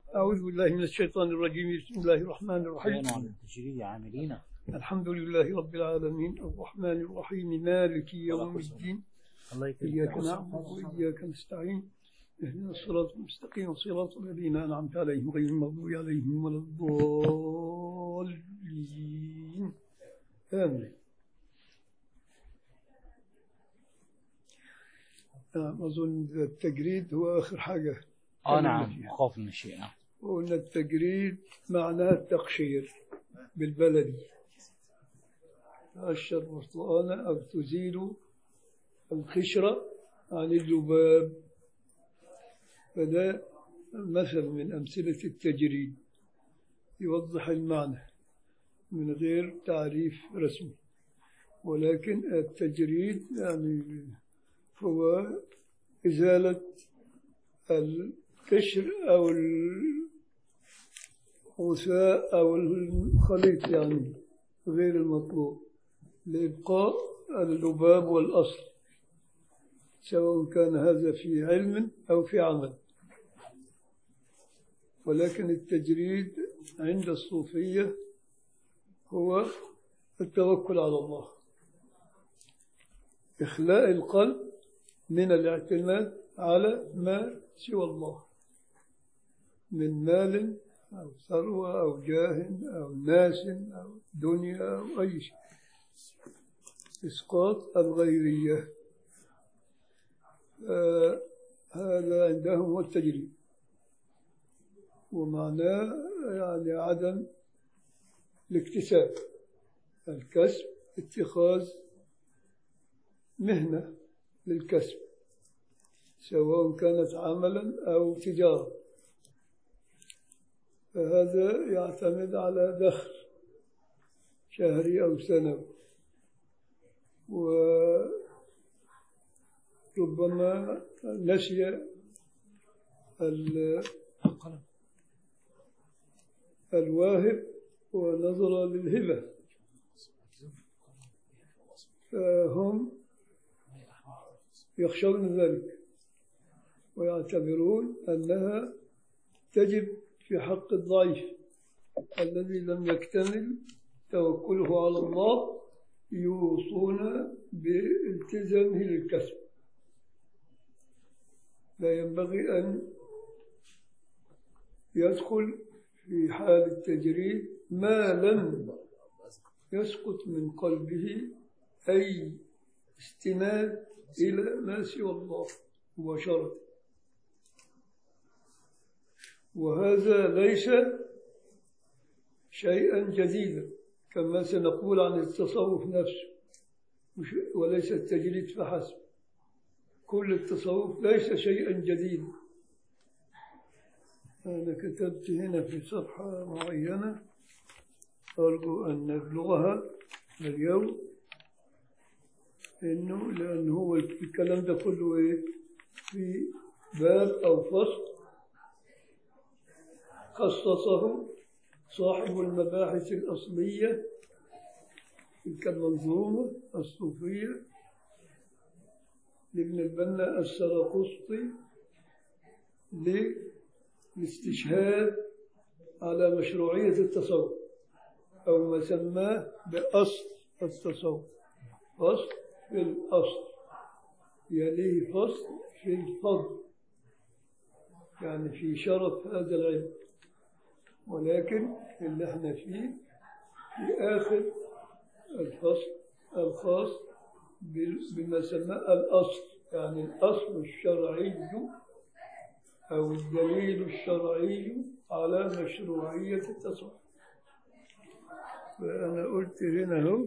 أعوذ بالله من الشيطان الرجيم بسم الله الرحمن الرحيم كانوا على التجريد عاملين الحمد لله رب العالمين الرحمن الرحيم مالك يوم الدين الله يكرمك إياك نعبد وإياك نستعين اهدنا الصراط المستقيم صراط الذين أنعمت عليهم غير المغضوب عليهم ولا الضالين آمين نعم أظن التجريد هو آخر حاجة اه تكلمنا نعم فيها. خوف من الشيء نعم وقلنا التجريد معناه التقشير بالبلدي تقشر برتقانة أو تزيل القشرة عن اللباب فده مثل من أمثلة التجريد يوضح المعنى من غير تعريف رسمي ولكن التجريد يعني هو إزالة القشر أو الغثاء أو الخليط يعني غير المطلوب لإبقاء اللباب والأصل سواء كان هذا في علم أو في عمل ولكن التجريد عند الصوفية هو التوكل على الله إخلاء القلب من الاعتماد على ما سوى الله من مال أو ثروة أو جاه أو ناس أو دنيا أو أي شيء إسقاط الغيرية آه هذا عندهم هو التجريد ومعناه يعني عدم الاكتساب الكسب اتخاذ مهنة للكسب سواء كانت عملا أو تجارة فهذا يعتمد على دخل شهري أو سنوي وربما نسي ال- القلم الواهب ونظر للهبة فهم يخشون ذلك ويعتبرون أنها تجب في حق الضعيف الذي لم يكتمل توكله على الله يوصون بالتزامه للكسب لا ينبغي أن يدخل في حال التجريد ما لم يسقط من قلبه أي استناد إلى ما سوى الله مباشرة وهذا ليس شيئا جديدا كما سنقول عن التصوف نفسه مش- وليس التجريد فحسب كل التصوف ليس شيئا جديدا أنا كتبت هنا في صفحة معينة أرجو أن نبلغها اليوم إنه لأن هو الكلام ده كله إيه في باب أو فصل خصصه صاحب المباحث الأصلية تلك المنظومة الصوفية لابن البنا السرقسطي للاستشهاد على مشروعية التصوف أو ما سماه بأصل التصوف فصل في الأصل يليه فصل في الفضل يعني في شرف هذا العلم ولكن اللي احنا فيه في آخر الفصل الخاص بال- بما سماه الأصل يعني الأصل الشرعي أو الدليل الشرعي على مشروعية التصوف فأنا قلت هنا هو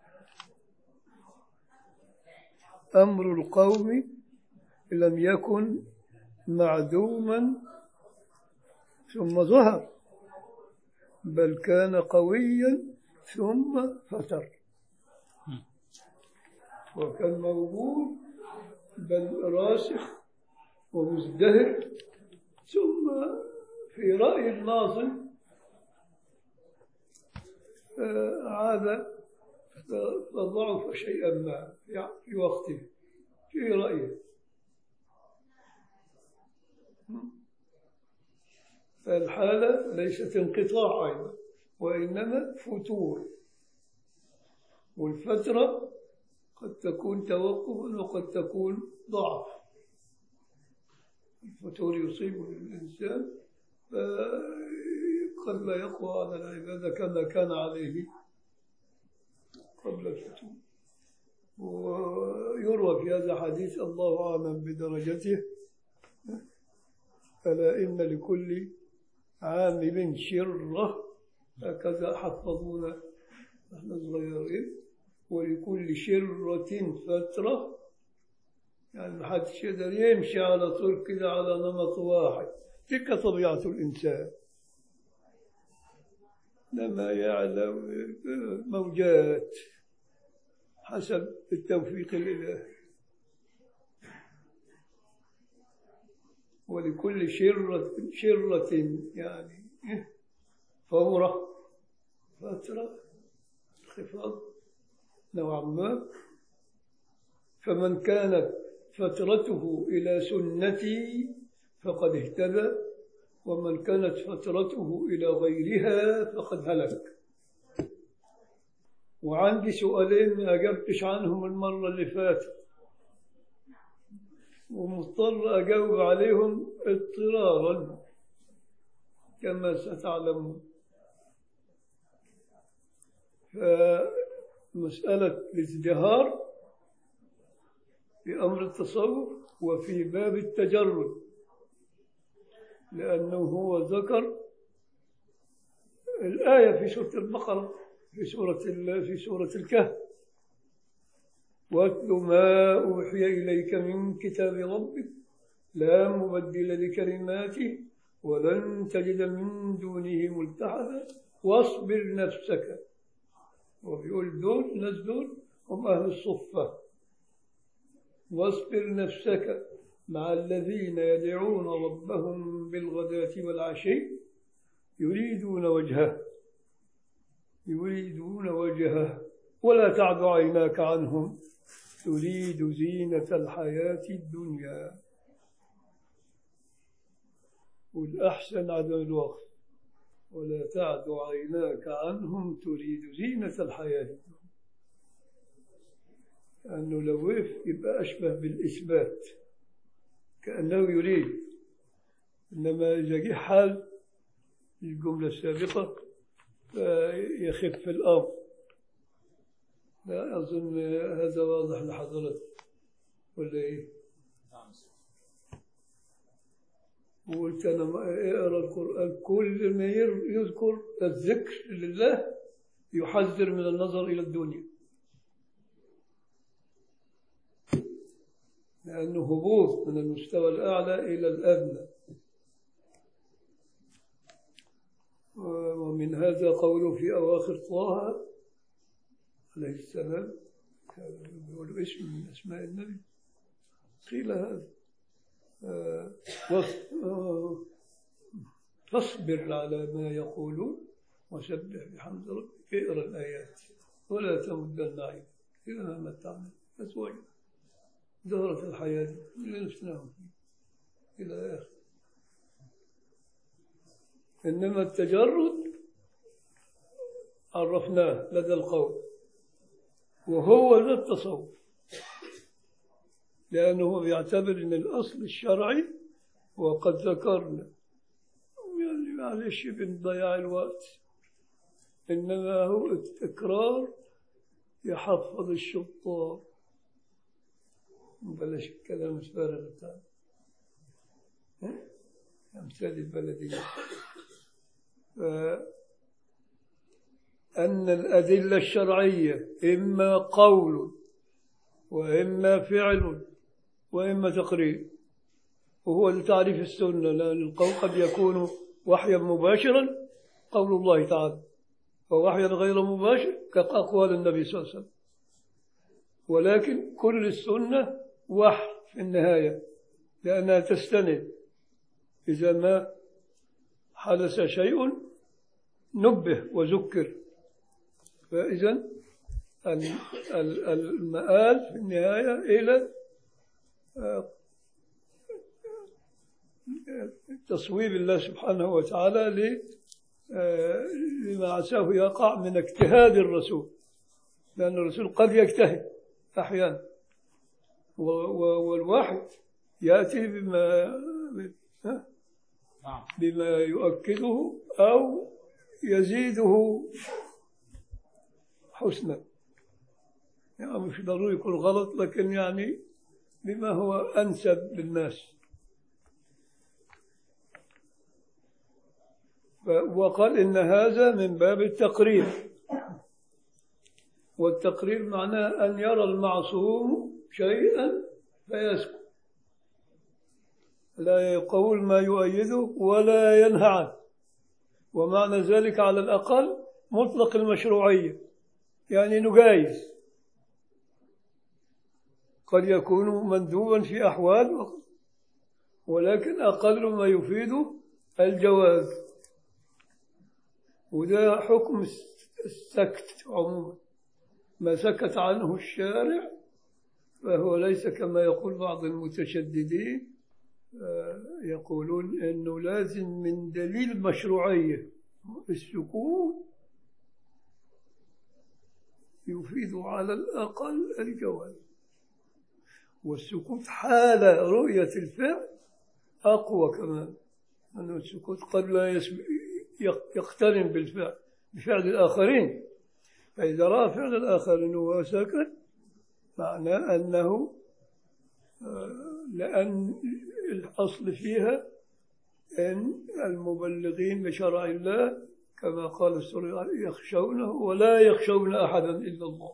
أمر القوم لم يكن معدوما ثم ظهر بل كان قويا ثم فتر وكان موجود بل راسخ ومزدهر ثم في رأي الناظم آه، عاد ف- فضعف شيئا ما يعني في وقته في رأيه الحالة ليست انقطاع أيضا وإنما فتور والفترة قد تكون توقفا وقد تكون ضعف الفتور يصيب الإنسان قد لا يقوى على العبادة كما كان عليه قبل الفتور ويروى في هذا الحديث الله أعلم بدرجته ألا إن لكل عامل شرة هكذا حفظونا نحن صغيرين ولكل شرة فترة يعني ما حدش يقدر يمشي على طول كده على نمط واحد تلك طبيعة الإنسان لما يعلم موجات حسب التوفيق الإلهي ولكل شرة شرة يعني فورة فترة انخفاض نوعا ما فمن كانت فترته إلى سنتي فقد اهتدى ومن كانت فترته إلى غيرها فقد هلك وعندي سؤالين ما أجبتش عنهم المرة اللي فاتت ومضطر أجاوب عليهم اضطرارا كما ستعلمون فمسألة الازدهار في أمر التصوف وفي باب التجرد لأنه هو ذكر الآية في سورة البقرة في سورة في سورة الكهف واتل ما أوحي إليك من كتاب ربك لا مبدل لكلماته ولن تجد من دونه ملتحدا واصبر نفسك وبيقول دول الناس دول هم أهل الصفة واصبر نفسك مع الذين يدعون ربهم بالغداة والعشي يريدون وجهه يريدون وجهه ولا تعد عيناك عنهم تريد زينة الحياة الدنيا والأحسن عدم الوقت ولا تعد عيناك عنهم تريد زينة الحياة الدنيا لأنه لو وقف يبقى أشبه بالإثبات كأنه يريد إنما إذا جه حال الجملة السابقة يخف الأمر لا أظن هذا واضح لحضرتك ولا إيه؟ وقلت أنا اقرأ القرآن كل ما يذكر الذكر لله يحذر من النظر إلى الدنيا لأنه هبوط من المستوى الأعلى إلى الأدنى ومن هذا قوله في أواخر طه عليه السلام يقول اسم من أسماء النبي قيل هذا آه آه فاصبر على ما يقولون وسبح بحمد ربك اقرا الآيات ولا تمدن عينك إلى ما متعنا أزواجا زهرة الحياة اللي نفسناهم فيه إلى آخر إنما التجرد عرفناه لدى القوم وهو ذا التصوف لأنه بيعتبر أن الأصل الشرعي وقد ذكرنا يعني معلش بنضيع الوقت إنما هو التكرار يحفظ الشطار بلاش الكلام الفارغ بتاعنا أمثال البلدية أن الأدلة الشرعية إما قول وإما فعل وإما تقرير وهو لتعريف السنة لأن القول قد يكون وحيا مباشرا قول الله تعالى ووحيا غير مباشر كأقوال النبي صلى الله عليه وسلم ولكن كل السنة وحي في النهاية لأنها تستند إذا ما حدث شيء نبه وذكر فإذا المآل في النهاية إلى تصويب الله سبحانه وتعالى ل- آه، لما عساه يقع من اجتهاد الرسول لأن الرسول قد يجتهد أحيانا و- و- والوحي يأتي بما ها؟ نعم بما يؤكده أو يزيده حسنا يعني مش ضروري يكون غلط لكن يعني بما هو أنسب للناس ف- وقال إن هذا من باب التقرير والتقرير معناه أن يرى المعصوم شيئا فيسكت لا يقول ما يؤيده ولا ينهى عنه ومعنى ذلك على الأقل مطلق المشروعية يعني نجايز قد يكون مندوبا في أحوال ولكن أقل ما يفيده الجواز وده حكم السكت عموما ما سكت عنه الشارع فهو ليس كما يقول بعض المتشددين آه، يقولون انه لازم من دليل مشروعيه السكوت يفيد على الاقل الجواز والسكوت حال رؤيه الفعل اقوى كمان أن السكوت قد لا يسب- يق- يقترن بالفعل بفعل الآخرين فإذا رأى فعل الآخرين وهو ساكت معناه أنه آه، لأن الأصل فيها أن المبلغين بشرع الله كما قال السوري يخشونه ولا يخشون أحدا إلا الله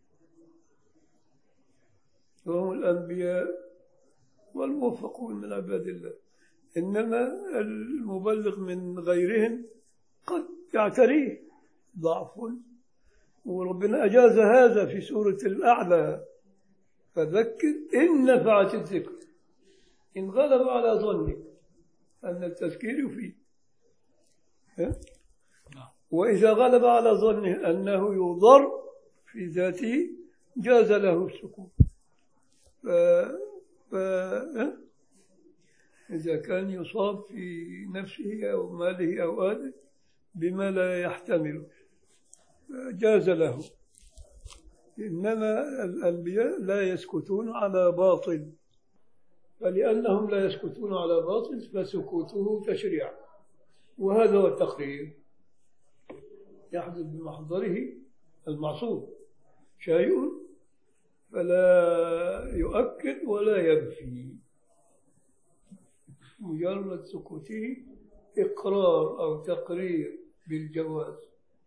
وهم الأنبياء والموفقون من عباد الله إنما المبلغ من غيرهم قد يعتريه ضعف وربنا أجاز هذا في سورة الأعلى فذكر إن نفعت الذكر إن غلب على ظنك أن التذكير يفيد ها؟ وإذا غلب على ظنه أنه يضر في ذاته جاز له السكوت ف... ف... ها؟ إذا كان يصاب في نفسه أو ماله أو أهله بما لا يحتمل جاز له إنما الأنبياء لا يسكتون على باطل فلأنهم لا يسكتون على باطل فسكوته تشريع وهذا هو التقرير يحدث بمحضره المعصوم شيء فلا يؤكد ولا ينفي مجرد سكوته إقرار أو تقرير بالجواز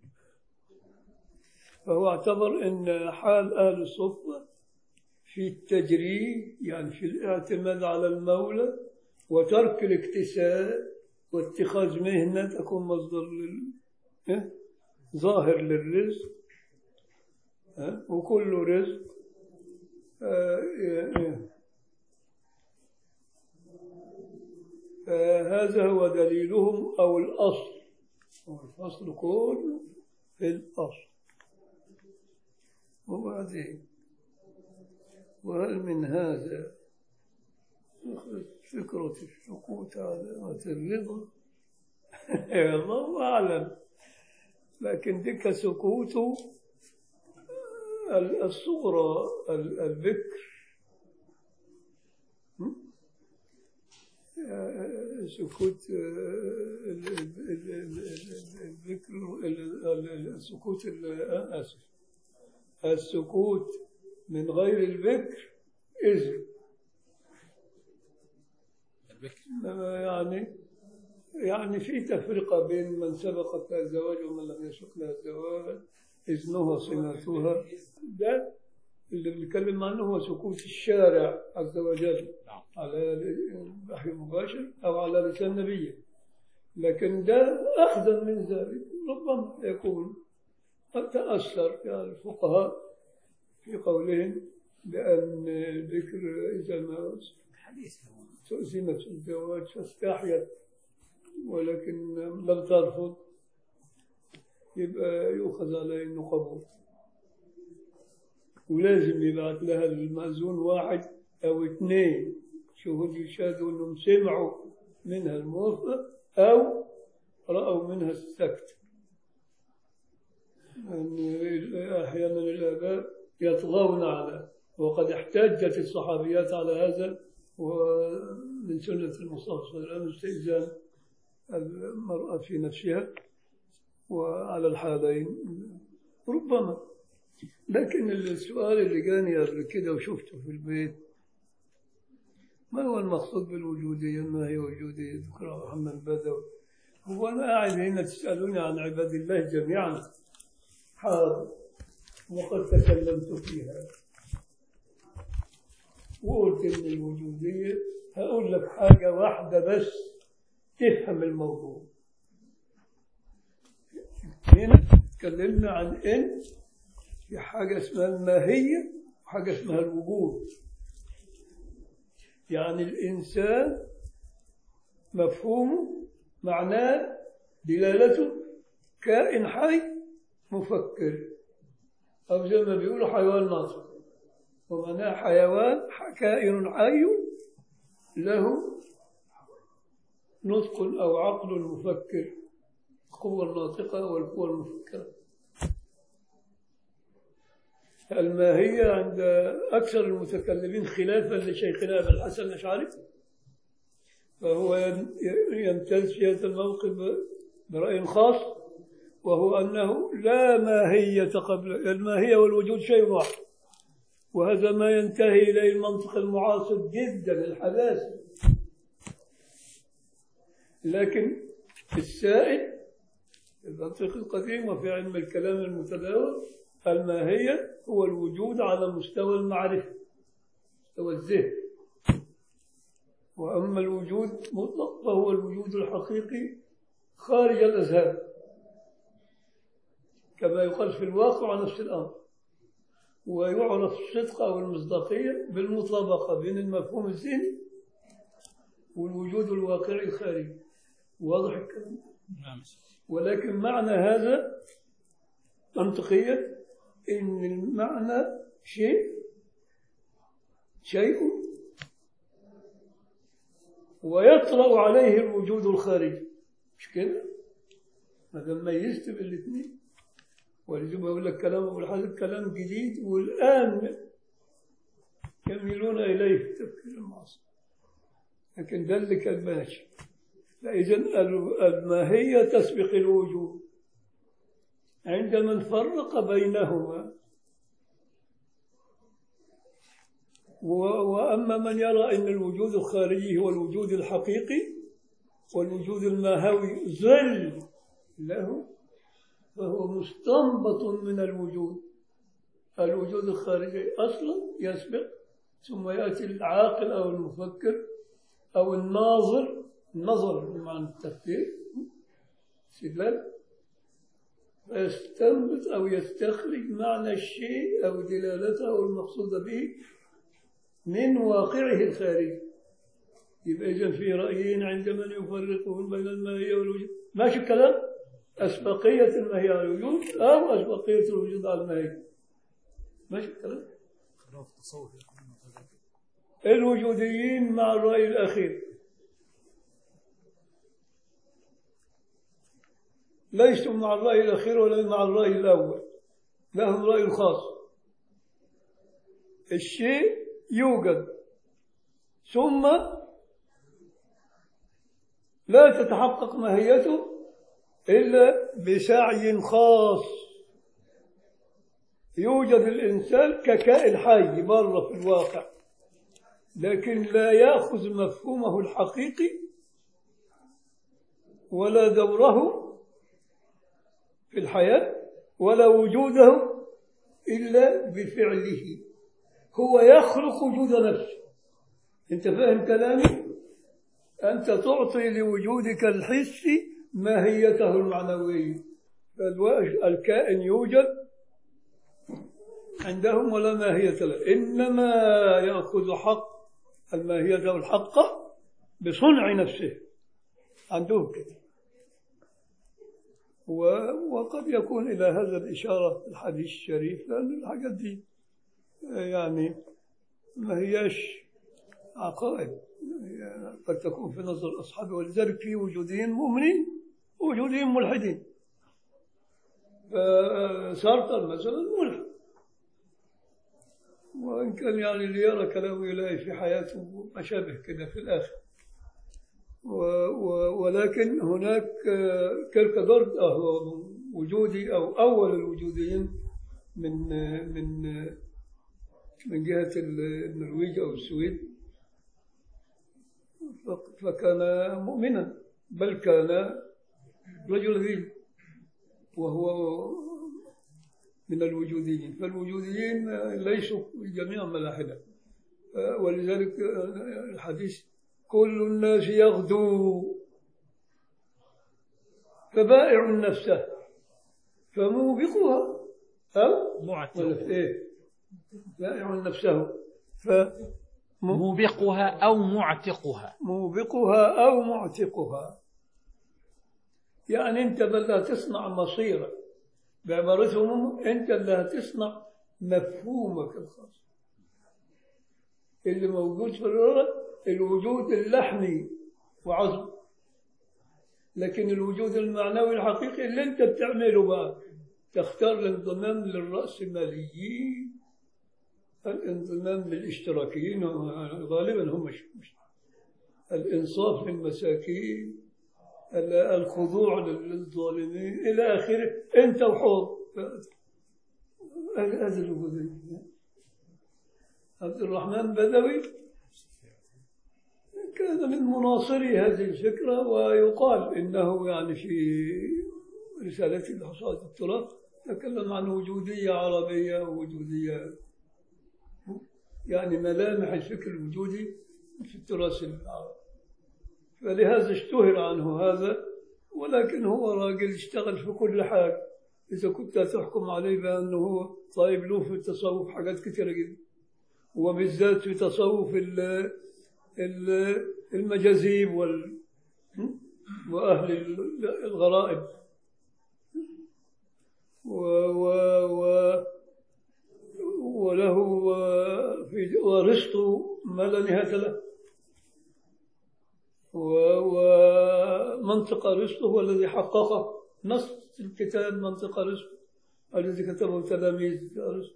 فهو اعتبر أن حال أهل الصفة في التجريد يعني في الاعتماد على المولى وترك الاكتساب واتخاذ مهنة تكون مصدر لل... ها؟ ظاهر للرزق ها؟ وكل رزق آه، آه، فهذا هو دليلهم أو الأصل والفصل كله في الأصل وبعدين وهل من هذا فكرة السكوت على الرضا الله أعلم لكن ديك سكوت الصغرى البكر سكوت البكر سكوت آسف السكوت من غير البكر إذن البكر يعني يعني في تفرقة بين من سبقت لها الزواج ومن لم يسبق لها الزواج إذنها صناتها ده اللي بنتكلم عنه هو سكوت الشارع عز وجل نعم على وحي مباشر أو على لسان نبيه لكن ده أخذا من ذلك ربما يكون قد تأثر يعني الفقهاء في قولهم بأن الذكر إذا ما حديث استأذنت في الزواج فاستحيت ولكن لم ترفض يبقى يؤخذ عليه انه قبول ولازم يبعث لها المأذون واحد أو اثنين شهود يشهدوا انهم سمعوا منها الموافقة أو رأوا منها السكت يعني أحيانا الآباء يطغون على وقد احتجت الصحابيات على هذا ومن سنة المصطفى صلى الله عليه وسلم استئذان المرأة في نفسها وعلى الحالين ربما لكن السؤال اللي جاني قبل كده وشفته في البيت ما هو المقصود بالوجودية ما هي وجودية دكتور محمد بدوي هو أنا قاعد هنا تسألوني عن عباد الله جميعا حاضر وقد تكلمت فيها وقلت إن الوجودية هقول لك حاجة واحدة بس تفهم الموضوع هنا تكلمنا عن إن في حاجة اسمها الماهية وحاجة اسمها الوجود يعني الإنسان مفهومه معناه دلالته كائن حي مفكر أو زي ما بيقولوا حيوان ناطق ومعناه حيوان كائن حي له نطق أو عقل مفكر القوة الناطقة والقوة المفكرة الماهية عند أكثر المتكلمين خلافا لشيخنا أبي الحسن الأشعري فهو يمتاز في هذا الموقف برأي خاص وهو أنه لا ماهية قبل الماهية والوجود شيء واحد وهذا ما ينتهي إليه المنطق المعاصر جدا الحداثة لكن في السائد في المنطق القديم وفي علم الكلام المتداول الماهية هو الوجود على مستوى المعرفة مستوى الذهن وأما الوجود مطلق فهو الوجود الحقيقي خارج الأذهان كما يقال في الواقع نفس الأمر ويعرف الصدق أو المصداقية بالمطابقة بين المفهوم الذهني والوجود الواقعي الخارجي واضح الكلام نعم ولكن معنى هذا منطقيا إن المعنى شيء شيء ويطرأ عليه الوجود الخارجي مش كده؟ ما ميزت بين الاثنين ولذلك بقول لك كلام أبو الحسن كلام جديد والآن يميلون إليه في التفكير المعاصر لكن ده اللي كان ماشي فإذا الماهية تسبق الوجود عندما نفرق بينهما وأما من يرى أن الوجود الخارجي هو الوجود الحقيقي والوجود الماهوي ظل له فهو مستنبط من الوجود الوجود الخارجي أصلا يسبق ثم يأتي العاقل أو المفكر أو الناظر النظر بمعنى التفكير استدلال فيستنبط أو يستخرج معنى الشيء أو دلالته أو المقصود به من واقعه الخارجي يبقى إذا في رأيين عند من يفرقون بين الماهية والوجود ماشي الكلام أسبقية الماهية على الوجود أو أسبقية الوجود على الماهية ماشي الكلام خلاف تصور يا أخوان الوجوديين مع الرأي الأخير ليسوا مع الرأي الأخير ولا مع الرأي الأول لهم رأي خاص الشيء يوجد ثم لا تتحقق ماهيته إلا بسعي خاص يوجد الإنسان ككائن حي بره في الواقع لكن لا يأخذ مفهومه الحقيقي ولا دوره في الحياة ولا وجوده إلا بفعله هو يخلق وجود نفسه أنت فاهم كلامي؟ أنت تعطي لوجودك الحسي ماهيته المعنوية الكائن يوجد عندهم ولا ماهية له إنما يأخذ حق الماهية الحقة بصنع نفسه عندهم كده وقد يكون إلى هذا الإشارة في الحديث الشريف لأن الحاجات دي يعني ما هياش عقائد يعني قد تكون في نظر الأصحاب ولذلك في وجودهم مؤمنين وجودهم ملحدين فسارتر مثلا ملحد وإن كان يعني اللي يرى كلام إلهي في حياته ما شابه كده في الآخر و و ولكن هناك آه، كيركغارد هو وجودي أو أول الوجوديين من من من جهة النرويج أو السويد فكان مؤمنا بل كان رجل دين وهو من الوجوديين فالوجوديين ليسوا جميعا ملاحدة ولذلك الحديث كل الناس يغدو فبائع نفسه فموبقها أو معتق إيه بائع نفسه ف موبقها أو معتقها موبقها أو معتقها يعني أنت بدها تصنع مصيرك بعبارتهم أنت اللي هتصنع مفهومك الخاص اللي موجود في الورق الوجود اللحمي وعظم لكن الوجود المعنوي الحقيقي اللي أنت بتعمله بقى تختار الانضمام للرأسماليين الانضمام للاشتراكيين غالبا هم مش مش- الإنصاف للمساكين ال- الخضوع للظالمين إلى آخره أنت وحر هذا الوجودية عبد الرحمن بدوي كان من مناصري هذه الفكرة ويقال إنه يعني في رسالته لحصاد التراث تكلم عن وجودية عربية ووجودية يعني ملامح الفكر الوجودي في التراث العربي فلهذا اشتهر عنه هذا ولكن هو راجل اشتغل في كل حاجة إذا كنت تحكم عليه بأنه هو طيب له في التصوف حاجات كثيرة جدا وبالذات في تصوف ال- ال- المجاذيب وال وأهل ال- الغرائب و و و وله و- في ورزقه ما لا نهاية له و- ومنطق رزقه هو الذي حققه نص الكتاب منطق رزقه الذي كتبه تلاميذ رزقه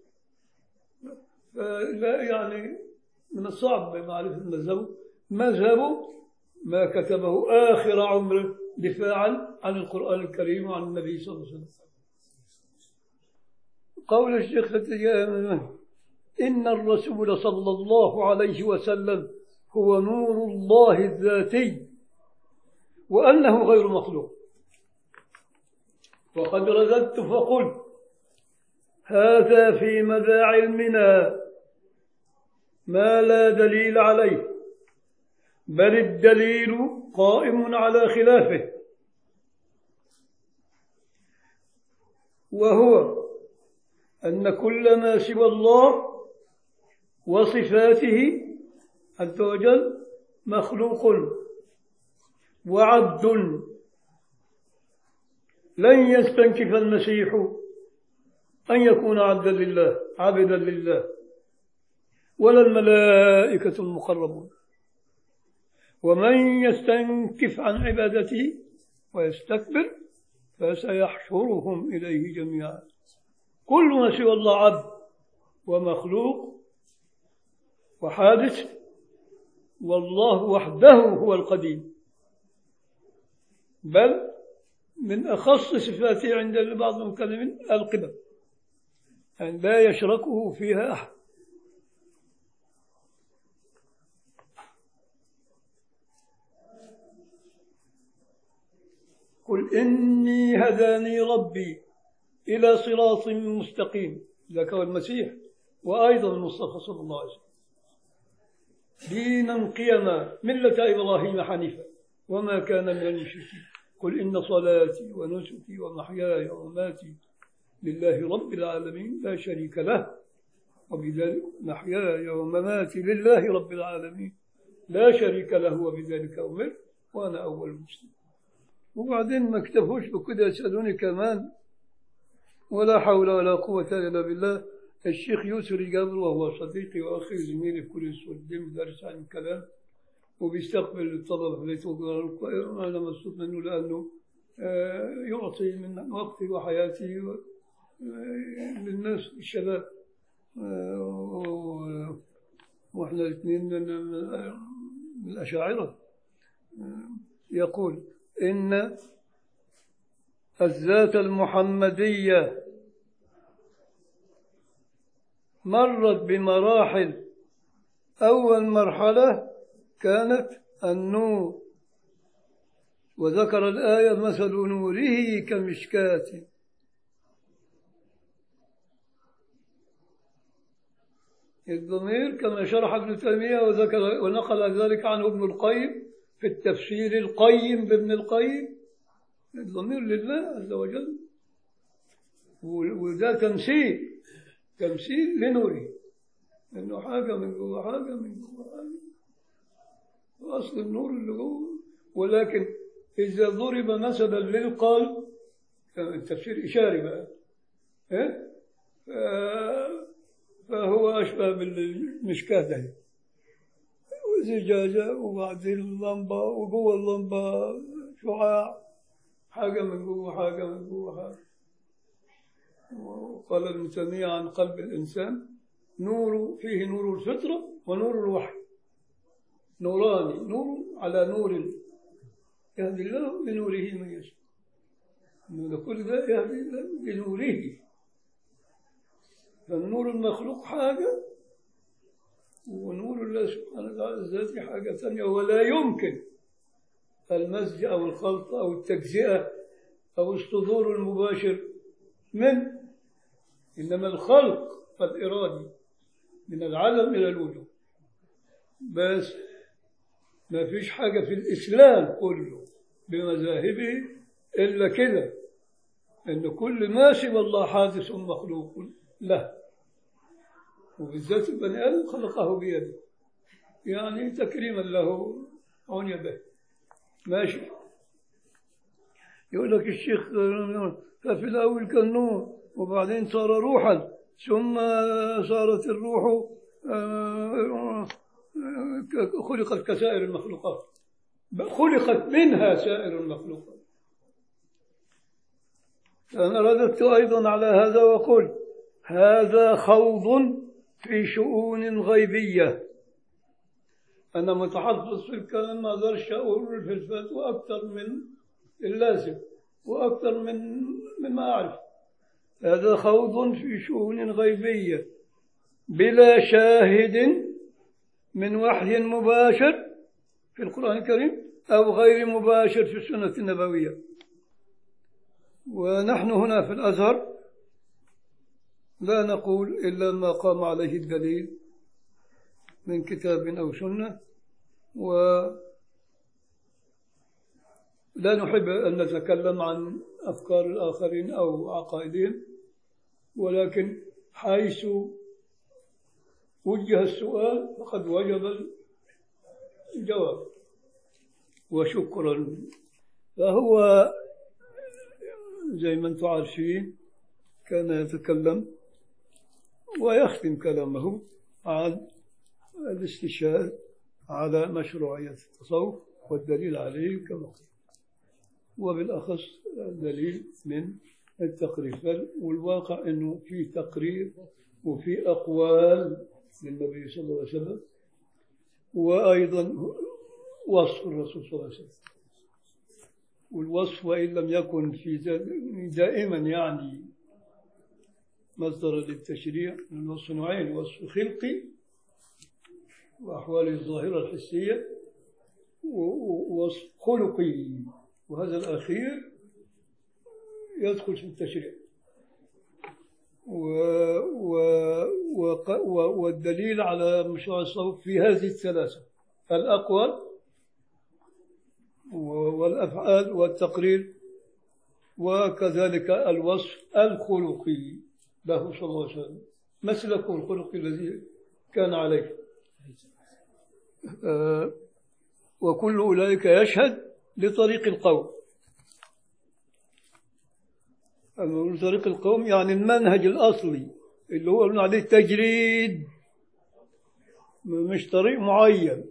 فلا يعني من الصعب معرفة مذهبه مذهبه ما كتبه آخر عمره دفاعا عن القرآن الكريم وعن النبي صلى الله عليه وسلم قول الشيخ التجاني إن الرسول صلى الله عليه وسلم هو نور الله الذاتي وأنه غير مخلوق وقد رددت فقلت هذا في مدى علمنا ما لا دليل عليه بل الدليل قائم على خلافه وهو أن كل ما سوى الله وصفاته عز وجل مخلوق وعبد لن يستنكف المسيح أن يكون عبدا لله عبدا لله ولا الملائكة المقربون ومن يستنكف عن عبادته ويستكبر فسيحشرهم إليه جميعا كل ما سوى الله عبد ومخلوق وحادث والله وحده هو القديم بل من أخص صفاته عند بعض المكلمين القدم أن لا يشركه فيها أحد قل إني هداني ربي إلى صراط مستقيم ذاك هو المسيح وأيضا المصطفى صلى الله عليه وسلم دينا قيما ملة إبراهيم حنيفا وما كان من المشركين قل إن صلاتي ونسكي ومحياي ومماتي لله رب العالمين لا شريك له وبذلك محياي ومماتي لله رب العالمين لا شريك له وبذلك أمرت وأنا أول مسلم وبعدين ما اكتفوش بكده يسألوني كمان ولا حول ولا قوة إلا بالله الشيخ يسري قبل وهو صديقي وأخي زميلي في كلية الدين درس عن الكلام وبيستقبل الطلبة في بيته وقال أنا مبسوط منه لأنه آه، يعطي من وقتي وحياتي و- آه، للناس الشباب آه، و- واحنا الاثنين من من- من الأشاعرة آه، يقول إن الذات المحمدية مرت بمراحل أول مرحلة كانت النور وذكر الآية مثل نوره كمشكاة الضمير كما شرح ابن تيمية وذكر ونقل ذلك عنه ابن القيم في التفسير القيم بابن القيم الضمير لله عز وجل و- وده تمثيل تمثيل لنوره انه حاجه من جوه حاجه من جوه حاجه واصل النور اللي جوه ولكن اذا ضرب مثلا للقلب كان التفسير اشاري بقى إيه؟ ف- فهو اشبه بالمشكاه ده وزجاجه وبعدين اللمبه وجوه اللمبه شعاع حاجه من جوه حاجه من جوه حاجه وقال ابن تيمية عن قلب الإنسان نور فيه نور الفطرة ونور الوحي نوران نور على نور يهدي الله بنوره من يشاء إنه كل ده يهدي الله بنوره فالنور المخلوق حاجة ونور الله سبحانه وتعالى الذاتي حاجة ثانية ولا يمكن المزج أو الخلط أو التجزئة أو الصدور المباشر من إنما الخلق الإرادي من العدم إلى الوجود بس ما فيش حاجة في الإسلام كله بمذاهبه إلا كده إن كل ما سوى الله حادث مخلوق له وبالذات البني آدم خلقه بيده يعني تكريما له عني به ماشي يقول لك الشيخ ففي الأول كان نور وبعدين صار روحا ثم صارت الروح آه، آه، خلقت كسائر المخلوقات خلقت منها سائر المخلوقات فأنا رددت أيضا على هذا وقلت هذا خوض في شؤون غيبية أنا متحفظ في الكلام ما أقدرش أقول في الفتوى أكثر من اللازم وأكثر من مما أعرف هذا خوض في شؤون غيبية بلا شاهد من وحي مباشر في القرآن الكريم أو غير مباشر في السنة النبوية ونحن هنا في الأزهر لا نقول إلا ما قام عليه الدليل من كتاب أو سنة ولا نحب أن نتكلم عن أفكار الآخرين أو عقائدهم ولكن حيث وجه السؤال فقد وجب الجواب وشكرا فهو زي ما انتم عارفين كان يتكلم ويختم كلامه عن الاستشهاد على مشروعية التصوف والدليل عليه كما قلت وبالأخص الدليل من التقرير والواقع أنه في تقرير وفي أقوال للنبي صلى الله عليه وسلم وأيضا وصف الرسول صلى الله عليه وسلم والوصف وإن لم يكن في دائما يعني مصدر للتشريع الوصف نوعين وصف خلقي وأحوال الظاهرة الحسية ووصف خلقي وهذا الأخير يدخل في التشريع و و و والدليل على مشروع الصوت في هذه الثلاثة الأقوال والأفعال والتقرير وكذلك الوصف الخلقي له صلى الله عليه وسلم مسلكه الخلقي الذي كان عليه آه وكل أولئك يشهد لطريق القوم طريق القوم يعني المنهج الأصلي اللي هو قلنا عليه تجريد م- مش طريق معين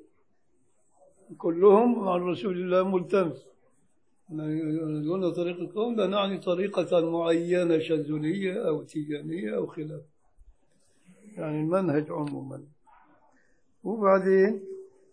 كلهم عن رسول الله ملتمس قلنا طريق القوم لا نعني طريقة معينة شاذلية أو تيجانية أو خلاف يعني المنهج عموما وبعدين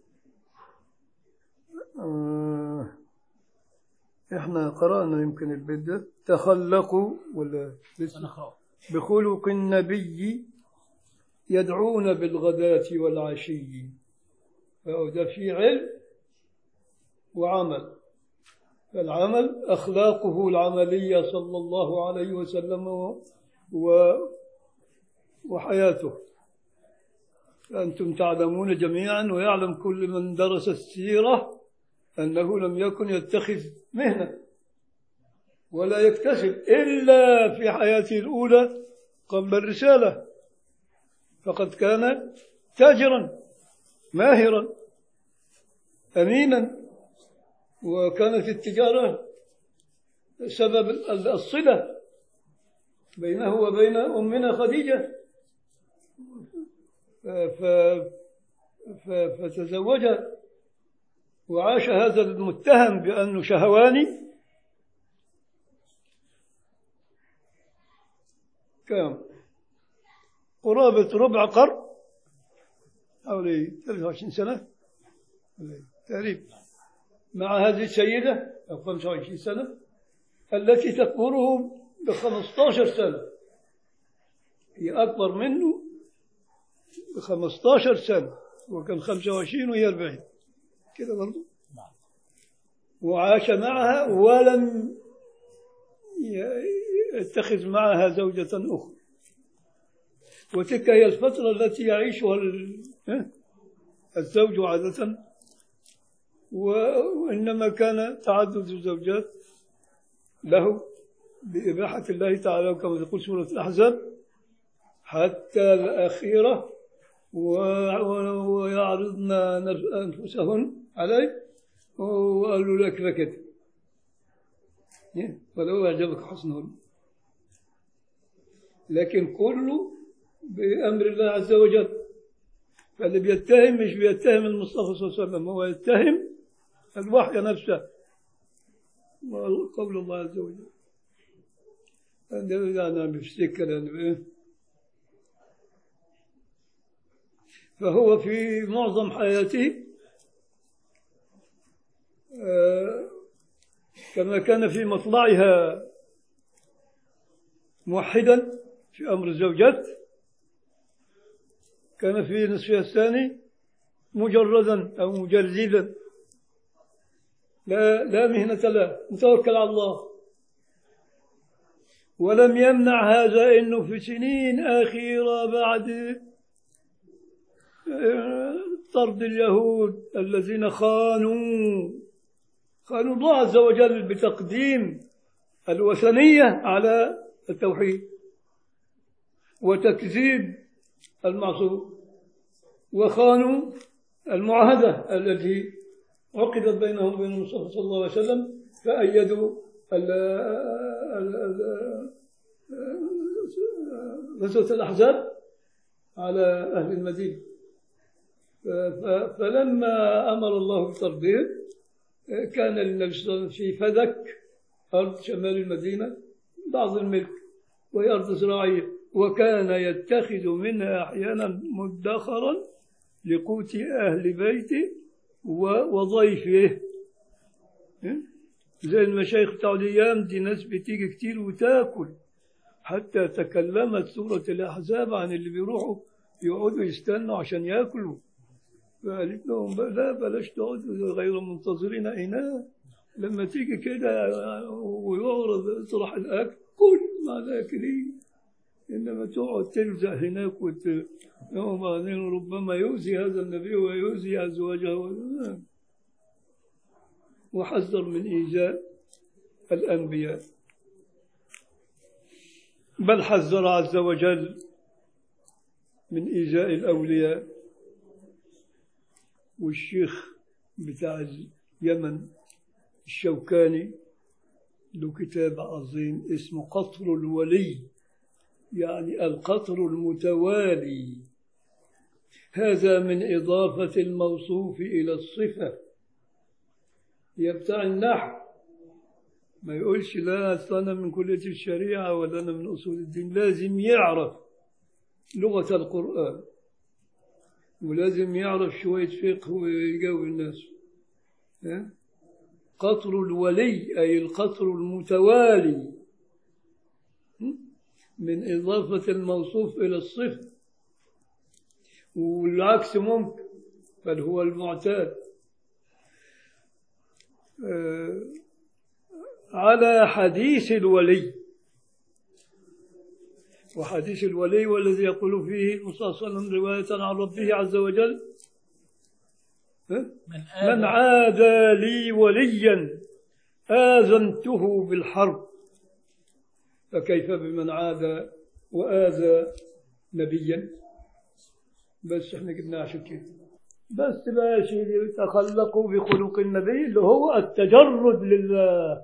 آه احنا قرأنا يمكن البدء تخلقوا ولا لسه نقرأ بخلق النبي يدعون بالغداة والعشي فده في علم وعمل العمل أخلاقه العملية صلى الله عليه وسلم و وحياته أنتم تعلمون جميعا ويعلم كل من درس السيرة أنه لم يكن يتخذ مهنة ولا يكتسب إلا في حياته الأولى قبل الرسالة فقد كان تاجرا ماهرا أمينا وكانت التجارة سبب الصلة بينه وبين أمنا خديجة ف... ف... فتزوجها وعاش هذا المتهم بأنه شهواني كم قرابة ربع قرن حوالي 23 سنة تقريبا مع هذه السيدة أو 25 سنة التي تكبره ب 15 سنة هي أكبر منه ب 15 سنة وكان 25 وهي 40 كده برضه نعم. وعاش معها ولم يتخذ معها زوجة أخرى وتلك هي الفترة التي يعيشها ال- ها؟ الزوج عادة و- وإنما كان تعدد الزوجات له بإباحة الله تعالى كما تقول سورة الأحزاب حتى الأخيرة و- و- ويعرضن نف- أنفسهن عليه وقالوا لك فكت ولو أعجبك حسنهن لكن كله بأمر الله عز وجل فاللي بيتهم مش بيتهم المصطفى صلى الله عليه وسلم هو يتهم الوحي نفسه قول الله عز وجل أنا أنا بفتكر أنا فهو في معظم حياته آه، كما كان في مطلعها موحدا في أمر الزوجات كان في نصفها الثاني مجردا أو مجردا لا لا مهنة له متوكل على الله ولم يمنع هذا انه في سنين اخيره بعد آه، طرد اليهود الذين خانوا خانوا الله عز وجل بتقديم الوثنيه على التوحيد وتكذيب المعصوم وخانوا المعاهده التي عقدت بينهم وبين المصطفى صلى الله عليه وسلم فأيدوا ال- ال- ال- غزوة الأحزاب على أهل المدينة ف- ف- فلما أمر الله بطردهم كان للنبي صلى الله عليه وسلم في فدك أرض شمال المدينة بعض الملك وهي أرض زراعية وكان يتخذ منها أحيانا مدخرا لقوت أهل بيته و- وضيفه إيه؟ زي المشايخ بتاع الايام دي ناس بتيجي كتير وتاكل حتى تكلمت سورة الأحزاب عن اللي بيروحوا يقعدوا يستنوا عشان ياكلوا فقالت لهم بقى لا بلاش تقعدوا غير منتظرين إناء لما تيجي كده ويعرض اطرح الأكل كل مع الآكلين إنما تقعد تلزق هناك وت... وبعدين ربما يؤذي هذا النبي ويؤذي أزواجه وحذر من إيذاء الأنبياء بل حذر عز وجل من إيذاء الأولياء والشيخ بتاع اليمن الشوكاني له كتاب عظيم اسمه قطر الولي يعني القطر المتوالي هذا من إضافة الموصوف إلى الصفة يبتع النحو ما يقولش لا أصل أنا من كلية الشريعة ولا أنا من أصول الدين لازم يعرف لغة القرآن ولازم يعرف شوية فقه ويجاوب الناس ها؟ قطر الولي أي القطر المتوالي من إضافة الموصوف إلى الصفة والعكس ممكن بل هو المعتاد آه، على حديث الولي وحديث الولي والذي يقول فيه الرسول صلى الله عليه وسلم رواية عن ربه عز وجل ها؟ من من آدم عادى لي وليا آذنته بالحرب فكيف بمن عادى وآذى نبيا بس احنا جبناها عشان كده بس بقى يا سيدي تخلقوا بخلق النبي اللي هو التجرد لله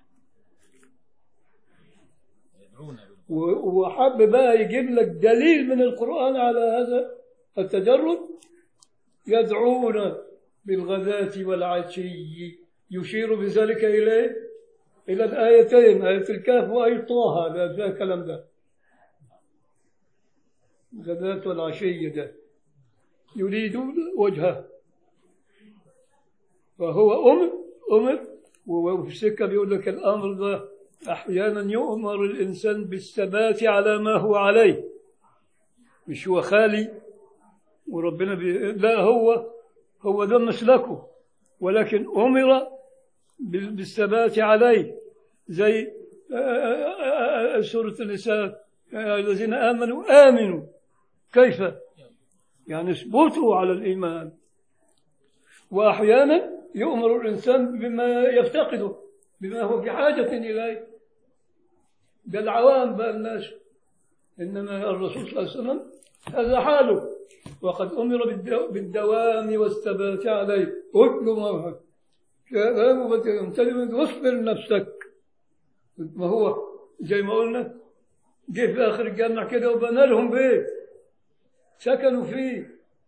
يدعون و- وحب بقى يجيب لك دليل من القرآن على هذا التجرد يدعون بالغداة والعشي يشير بذلك إليه إلى الآيتين آية الكهف وآية طه ده فيها الكلام ده الغداة والعشي ده يريدون وجهه فهو أمر أمر وفي السكة بيقول لك الأمر ده أحيانا يؤمر الإنسان بالثبات على ما هو عليه مش هو خالي وربنا بي... لا هو هو ده مسلكه ولكن أمر بال- بالثبات عليه زي آه، آه، آه، آه، سورة النساء آه، الذين آمنوا آمنوا كيف يعني اثبتوا على الإيمان وأحيانا يؤمر الإنسان بما يفتقده بما هو بحاجة إليه ده العوام بقى الناس إنما الرسول صلى الله عليه وسلم هذا حاله وقد أمر بالدو- بالدوام والثبات عليه اتل ما كلام وتمتلئ واصبر نفسك ما هو زي ما قلنا جه في آخر الجامع كده وبنى لهم بيت سكنوا فيه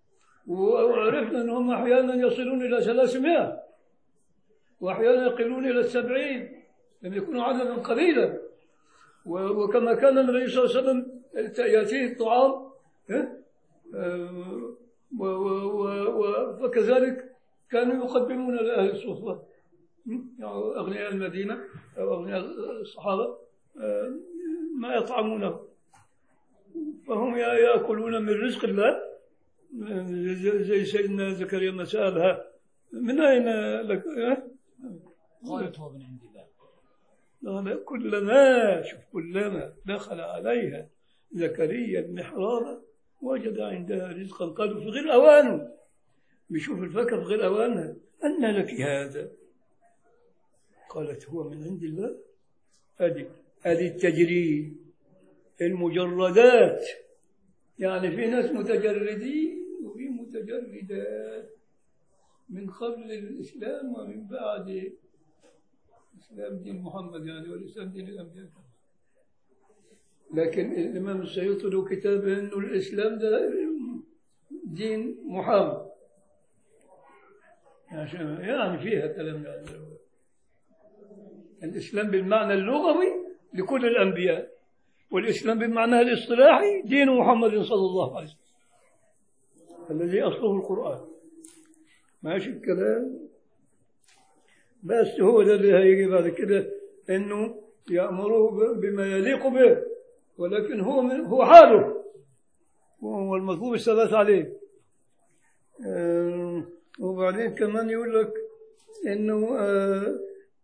وعرفنا أنهم أحيانا يصلون إلى 300 وأحيانا يقلون إلى السبعين لم يكونوا عددا قليلا و- وكما كان النبي صلى الله عليه وسلم يأتيه الطعام ها؟ آه، و- و- و- و- فكذلك كانوا يقدمون لأهل الصفة م? يعني أغنياء المدينة أو أغنياء الصحابة آه، ما يطعمونه فهم يا- يأكلون من رزق الله زي- زي سيدنا زكريا ما سألها من أين لك ها؟ قالت هو من عند الله قال كلما شوف كلما دخل عليها زكريا المحراب وجد عندها رزقا قالوا في غير أوانه بيشوف الفاكهة في غير أوانها أن لك هذا قالت هو من عند الله أدي أدي التجريد المجردات يعني في ناس متجردين وفي متجردات من قبل الإسلام ومن بعد الإسلام دين محمد يعني والإسلام دين الأنبياء لكن الإمام السيوطي له كتاب إنه الإسلام ده دين محمد عشان يعني فيها كلام يعني الإسلام بالمعنى اللغوي لكل الأنبياء والإسلام بالمعنى الاصطلاحي دين محمد صلى الله عليه وسلم الذي أصله القرآن ماشي الكلام بس هو ده اللي هيجي بعد كده انه يأمره ب- بما يليق به ولكن هو من هو حاله وهو المطلوب الثبات عليه آه، وبعدين كمان يقول لك انه آه،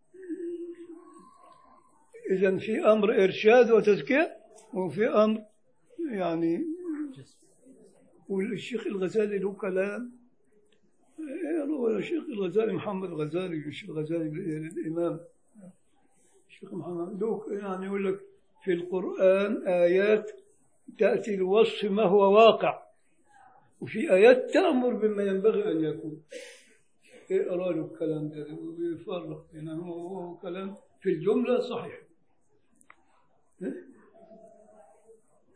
اذا في امر ارشاد وتزكيه وفي امر يعني والشيخ الغزالي له كلام هو الشيخ الغزالي محمد الغزالي الشيخ الغزالي الإمام الشيخ محمد له يعني يقول لك في القرآن آيات تأتي لوصف ما هو واقع وفي آيات تأمر بما ينبغي أن يكون اقرا له الكلام ده ويفرق يعني هو هو كلام في الجملة صحيح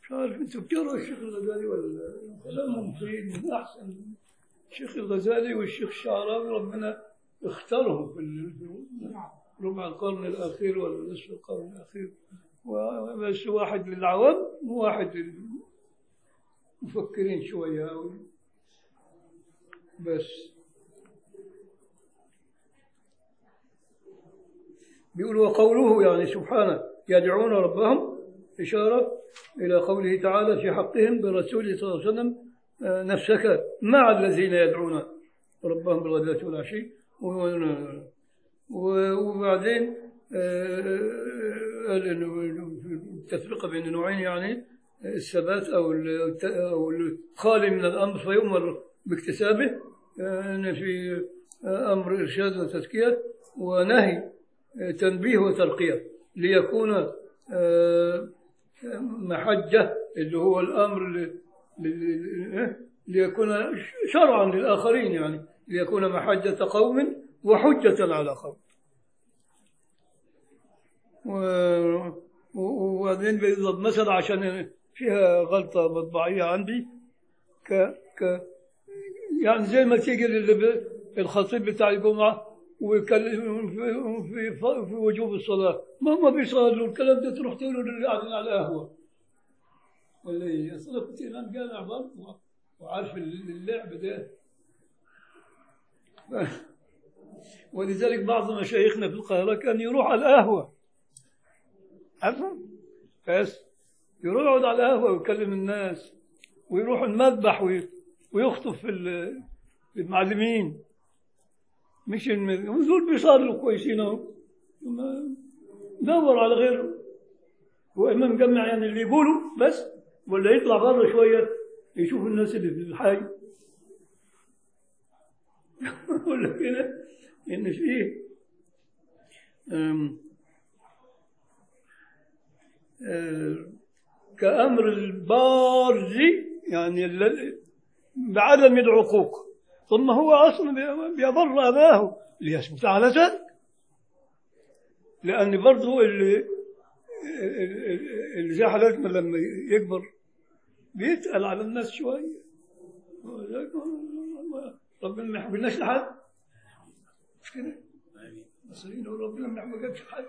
مش عارف انتوا بتقروا الشيخ الغزالي ولا كلامهم مفيد من احسن الشيخ الغزالي والشيخ الشعراوي ربنا اختارهم في ال- في ربع القرن الاخير ولا نصف القرن الاخير و- بس واحد للعوام وواحد للمفكرين شويه أوي. بس بيقول وقوله يعني سبحانه يدعون ربهم إشارة إلى قوله تعالى في حقهم برسوله صلى الله عليه وسلم آه، نفسك مع الذين يدعون ربهم بالغداة والعشي و- و- وبعدين آه، قال إنه التفرقة بين نوعين يعني الثبات أو الت- أو الخالي من الأمر فيؤمر باكتسابه آه، إن في آه، أمر إرشاد وتزكية ونهي آه، تنبيه وترقية ليكون آه، محجة اللي هو الأمر ل- ل- ل- ليكون شرعا للآخرين يعني ليكون محجة قوم وحجة على قوم و- و- وبعدين بيضرب مثل عشان فيها غلطة مطبعية عندي ك ك يعني زي ما تيجي اللي ب- الخطيب بتاع الجمعة ويكلم في, في, في وجوب الصلاة ما ما بيصلوا الكلام ده تروح تقول للي قاعدين على القهوة ولا ايه اصل أنا كنت امام جامع برضه وعارف اللعب ده ولذلك بعض مشايخنا في القاهرة كان يروح على القهوة عارفه؟ بس يروح يقعد على القهوة ويكلم الناس ويروح المذبح وي- ويخطب في ال- في المعلمين مش الم- دول بيصلوا كويسين اهو ما- دور على غيره هو امام جمع يعني اللي يقوله بس ولا يطلع بره شويه يشوف الناس اللي في الحي يقول لك هنا ان فيه أم، آه، كأمر البار يعني الذي بعدم العقوق ثم هو أصلا بي- بيضر أباه ليثبت على ذلك لأن برضه اللي اللي زي حالتنا لما يكبر بيتقل على الناس شوية ربنا ما يحبناش لحد مش كده؟ المصريين يقولوا ربنا ما جابش حد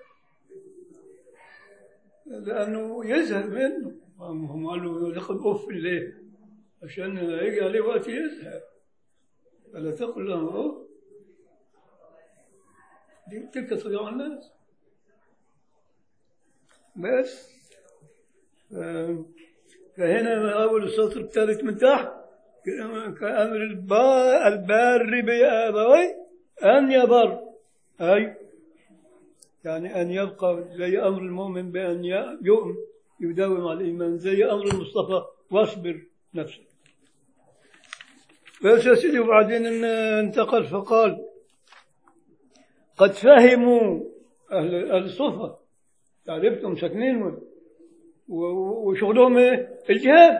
لأنه يزهق منه هم قالوا ياخد أوف ليه؟ عشان يجي عليه وقت يزهق فلا تقل له أوف دي تلك تضيع الناس بس ف- فهنا أول السطر الثالث من تحت كأمر البا- البار بأبوي أن يبر أي يعني أن يبقى زي أمر المؤمن بأن ي- يؤمن يداوم على الإيمان زي أمر المصطفى واصبر نفسك بس يا سيدي وبعدين إن- انتقل فقال قد فهموا أهل أهل الصفة عرفتم ساكنين و- و- وشغلهم إيه؟ الجهاد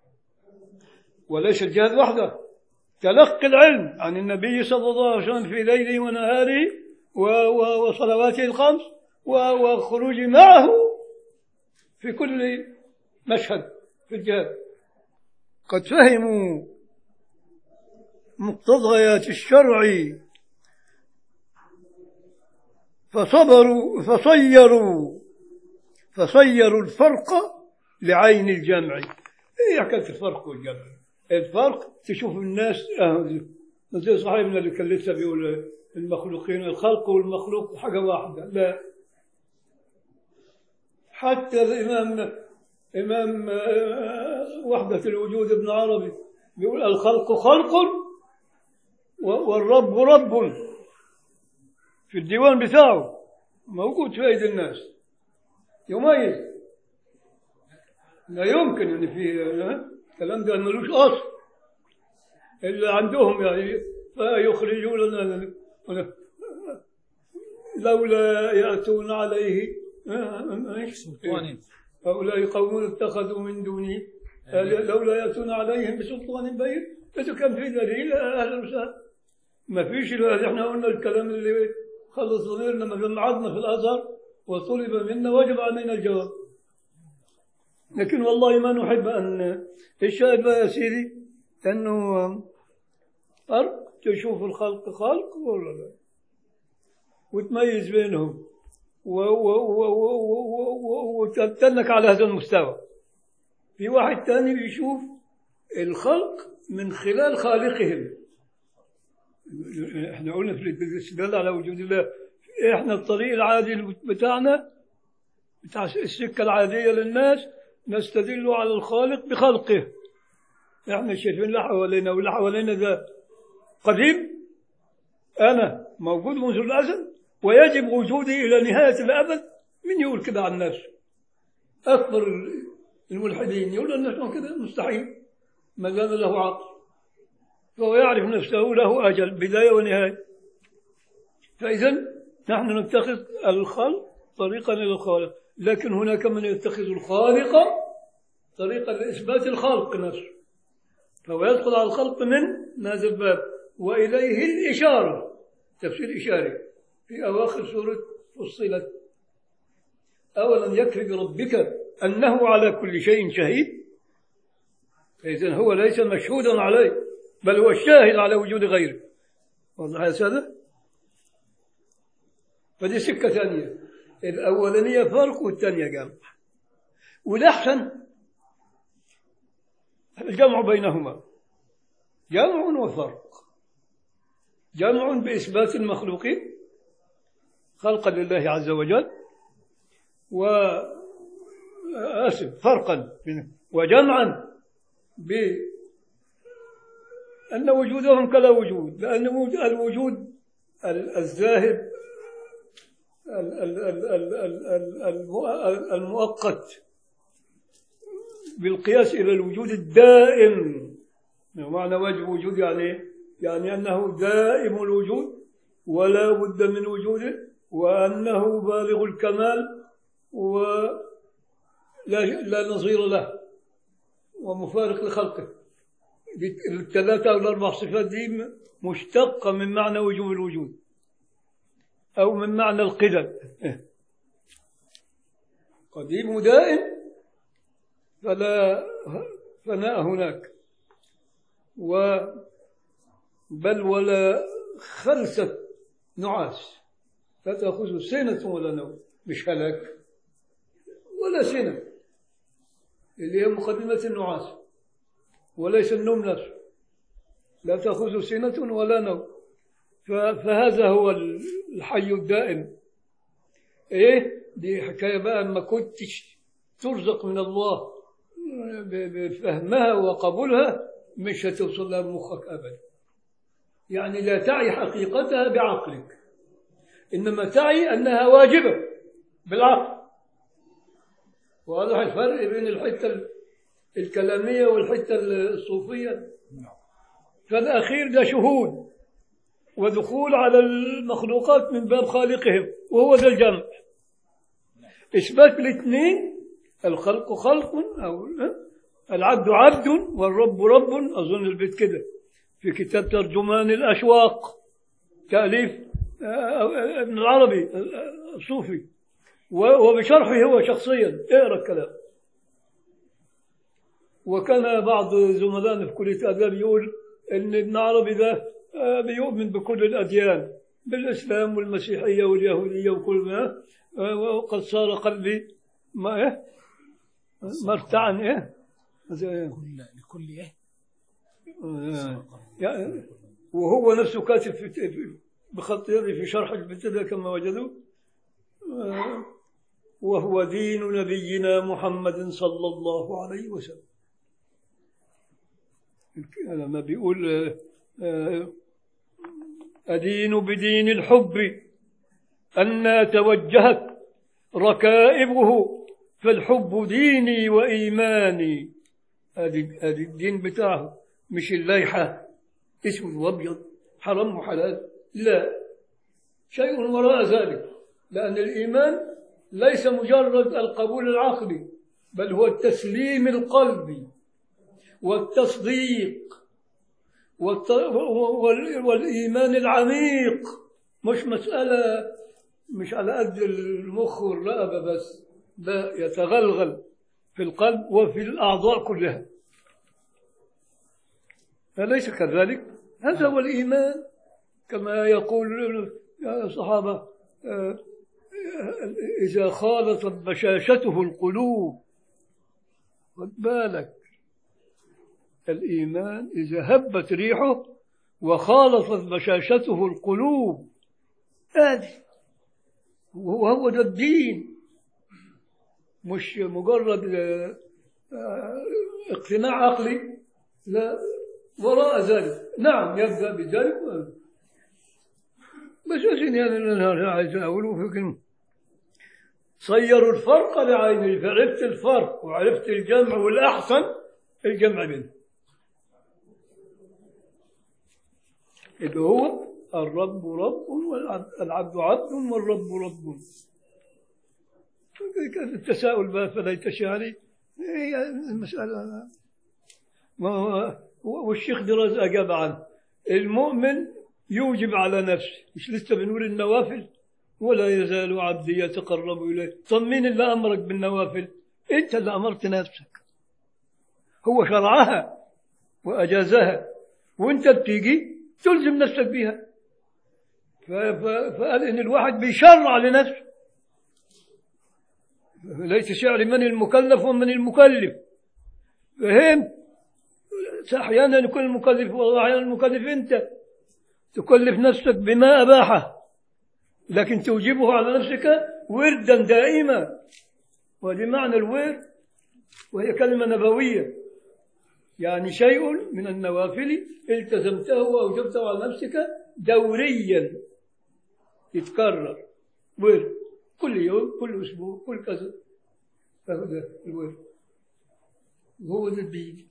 وليس الجهاد وحده تلقي العلم عن النبي صلى الله عليه وسلم في ليله ونهاره و- و- وصلواته الخمس و- والخروج معه في كل مشهد في الجهاد قد فهموا مقتضيات الشرع فصبروا فصيروا فصيروا الفرق لعين الجمع ايه حكايه الفرق والجمع الفرق تشوف الناس آه، زي صاحبنا اللي كان لسه بيقول المخلوقين الخلق والمخلوق حاجه واحده لا حتى الامام امام آه، وحده الوجود ابن عربي بيقول الخلق خلق و- والرب رب في الديوان بتاعه موجود في ايدي الناس يميز لا يمكن ان في ها؟ الكلام ده ملوش اصل الا عندهم يعني فيخرجون لنا لولا ياتون عليه ها؟ إيش؟ سلطان هؤلاء قوم اتخذوا من دونه لولا ياتون عليهم بسلطان بين اذا كان في دليل اهلا وسهلا ما فيش إلا احنا قلنا الكلام اللي خلص ضميرنا لما قعدنا في الازهر وطلب منا وجب علينا الجواب لكن والله ما نحب أن الشاهد بقى يا سيدي أنه فرق تشوف الخلق خلق ولا لا وتميز بينهم و- و- و- و- و- و- وتتنك على هذا المستوى في واحد تاني بيشوف الخلق من خلال خالقهم احنا قلنا في الاستدلال على وجود الله احنا الطريق العادي بتاعنا بتاع السكة العادية للناس نستدل على الخالق بخلقه احنا شايفين اللي حوالينا واللي حوالينا ده قديم انا موجود منذ الازل ويجب وجودي الى نهايه الابد من يقول كده عن نفسه اكبر الملحدين يقول ان نحن كده مستحيل ما دام له عقل فهو يعرف نفسه له اجل بدايه ونهايه فاذا نحن نتخذ الخلق طريقا الى الخالق لكن هناك من يتخذ الخالق طريقا لاثبات الخلق نفسه فهو يدخل على الخلق من هذا الباب واليه الاشاره تفسير اشاري في اواخر سوره فصلت أولم يكفي بربك أنه على كل شيء شهيد فإذا هو ليس مشهودا عليه بل هو الشاهد على وجود غيره واضح يا سادة فدي سكة ثانية الأولانية فرق والثانية جمع والأحسن الجمع بينهما جمع وفرق جمع بإثبات المخلوقين خلقا لله عز وجل و آسف فرقا وجمعا بأن وجودهم كلا وجود لأن الوجود الذاهب المؤقت بالقياس إلى الوجود الدائم معنى وجه وجود يعني يعني أنه دائم الوجود ولا بد من وجوده وأنه بالغ الكمال ولا لا نظير له ومفارق لخلقه الثلاثة أو الأربع صفات دي مشتقة من معنى وجوب الوجود أو من معنى القدم قديم دائم فلا فناء هناك و بل ولا خلسة نعاس لا تأخذه سنة ولا نوم مش هلاك ولا سنة اللي هي مقدمة النعاس وليس النوم نفسه لا تأخذه سنة ولا نوم فهذا هو الحي الدائم ايه دي حكاية بقى ما كنتش ترزق من الله بفهمها وقبولها مش هتوصل لها بمخك أبدا يعني لا تعي حقيقتها بعقلك إنما تعي أنها واجبة بالعقل واضح الفرق بين الحتة الكلامية والحتة الصوفية فالأخير ده شهود ودخول على المخلوقات من باب خالقهم وهو ذا الجمع إثبات الاثنين الخلق خلق أو العبد عبد والرب رب أظن البيت كده في كتاب ترجمان الأشواق تأليف ابن العربي الصوفي وبشرحه هو شخصيا اقرا الكلام وكان بعض زملائنا في كليه الاداب يقول ان ابن عربي ده بيؤمن بكل الاديان بالاسلام والمسيحيه واليهوديه وكل ما وقد صار قلبي ما ايه مرتعا ايه لكل لكل ايه يعني وهو نفسه كاتب في بخط يدي في شرح البتدة كما وجدوا وهو دين نبينا محمد صلى الله عليه وسلم لما بيقول أدين بدين الحب أن توجهت ركائبه فالحب ديني وإيماني هذه هذه الدين بتاعه مش الليحة اسود وأبيض حرام وحلال لا شيء وراء ذلك لأن الإيمان ليس مجرد القبول العقلي بل هو التسليم القلبي والتصديق والإيمان العميق مش مسألة مش على قد المخ والرقبة بس لا يتغلغل في القلب وفي الأعضاء كلها أليس كذلك؟ هذا هو الإيمان كما يقول الصحابة آه، إذا خالطت بشاشته القلوب خد بالك الإيمان إذا هبت ريحه وخالطت بشاشته القلوب هذه وهو ده الدين مش مجرد آه، آه، اقتناع عقلي لا وراء ذلك نعم يبدأ بذلك بس يعني أنا عايز أقوله لكن صيروا الفرق لعيني فعرفت الفرق وعرفت الجمع والأحسن الجمع بينهم اللي هو الرب رب والعبد عبد والرب رب التساؤل بقى فليت يعني هي المسألة ما هو والشيخ دراز أجاب عنه المؤمن يوجب على نفسه مش لسه بنقول النوافل ولا يزال عبدي يتقرب إليه طب مين اللي أمرك بالنوافل أنت اللي أمرت نفسك هو شرعها وأجازها وأنت بتيجي تلزم نفسك بيها ف- ف- فقال إن الواحد بيشرع لنفسه ليس شعر من المكلف ومن المكلف فهمت أحيانا يكون المكلف وأحيانا المكلف أنت تكلف نفسك بما أباحه لكن توجبه على نفسك وردا دائما وهذه معنى الورد وهي كلمة نبوية يعني شيء من النوافل التزمته وأوجبته على نفسك دوريا يتكرر ورد كل يوم كل أسبوع كل كذا هذا الورد هو ده الدين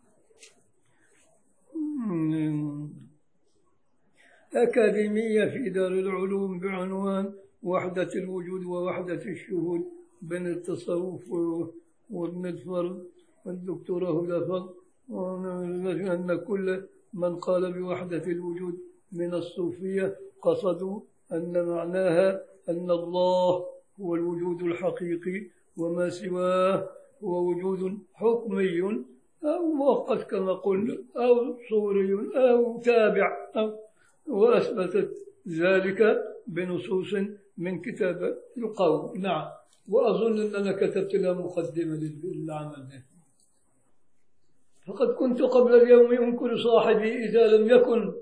أكاديمية في دار العلوم بعنوان وحدة الوجود ووحدة الشهود بين التصوف و- وابن الفرد والدكتورة هدى فضل أن كل من قال بوحدة الوجود من الصوفية قصدوا أن معناها أن الله هو الوجود الحقيقي وما سواه هو وجود حكمي أو مؤقت كما قلنا أو صوري أو تابع أو وأثبتت ذلك بنصوص من كتاب القوم نعم وأظن أن أنا كتبت لها مقدمة للعمل ده فقد كنت قبل اليوم أنكر صاحبي إذا لم يكن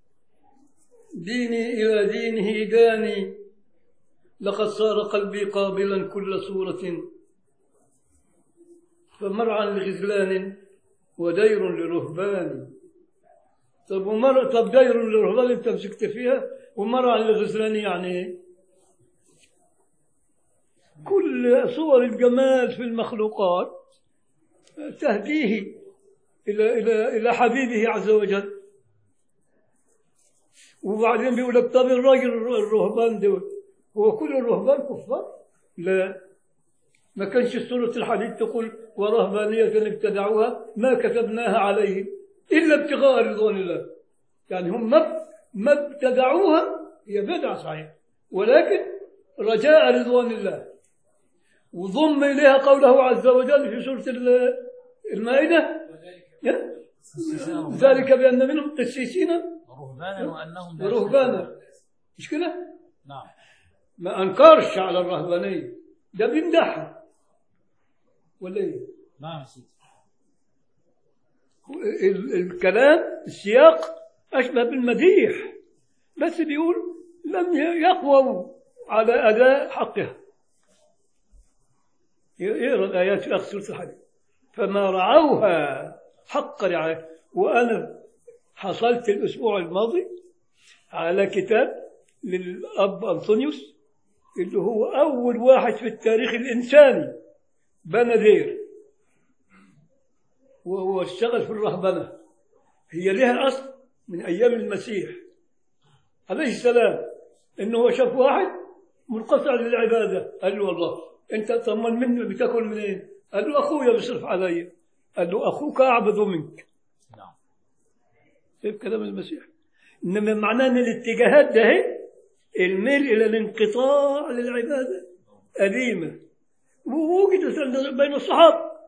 ديني إلى دينه داني لقد صار قلبي قابلا كل صورة فمرعا لغزلان ودير لرهبان طب ومر طب داير للرهبان انت مسكت فيها ومرعا لغزلان يعني ايه؟ كل صور الجمال في المخلوقات تهديه إلى إلى إلى حبيبه عز وجل وبعدين بيقول لك طب الراجل الرهبان دول هو كل الرهبان كفار؟ لا ما كانش سورة الحديد تقول ورهبانية ابتدعوها ما كتبناها عليهم إلا ابتغاء رضوان الله يعني هم ما ما ابتدعوها هي بدعة صحيح ولكن رجاء رضوان الله وضم إليها قوله عز وجل في سورة ال- المائدة يا؟ ذلك بأن منهم قسيسين ورهبانا وانهم لا ورهبانا مش كده؟ نعم ما أنكرش على الرهبانية ده بيمدحها ولا إيه؟ نعم يا سيدي ال- الكلام السياق أشبه بالمديح بس بيقول لم يقووا على أداء حقها يقرأ الآيات في آخر سورة الحديث فما رعوها حق رعاية وأنا حصلت الأسبوع الماضي على كتاب للأب أنطونيوس اللي هو أول واحد في التاريخ الإنساني بنى دير وهو اشتغل في الرهبنة هي لها أصل من أيام المسيح عليه السلام إنه هو شاف واحد منقطع للعبادة قال له والله أنت طمن مني بتاكل منين؟ قال له أخويا بيصرف علي قال له أخوك أعبد منك نعم شايف كلام المسيح إنما معناه أن الاتجاهات ده هي الميل إلى الانقطاع للعبادة قديمة ووجدت عند- بين الصحابة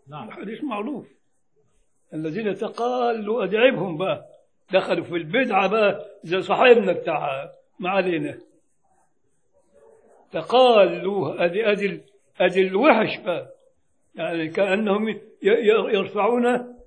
نعم الحديث معروف الذين تقالوا أدعبهم بقى دخلوا في البدعة بقى زي صاحبنا بتاع ما علينا تقالوا أدي أدي أدي الوحش بقى يعني كأنهم ي- ي- يرفعون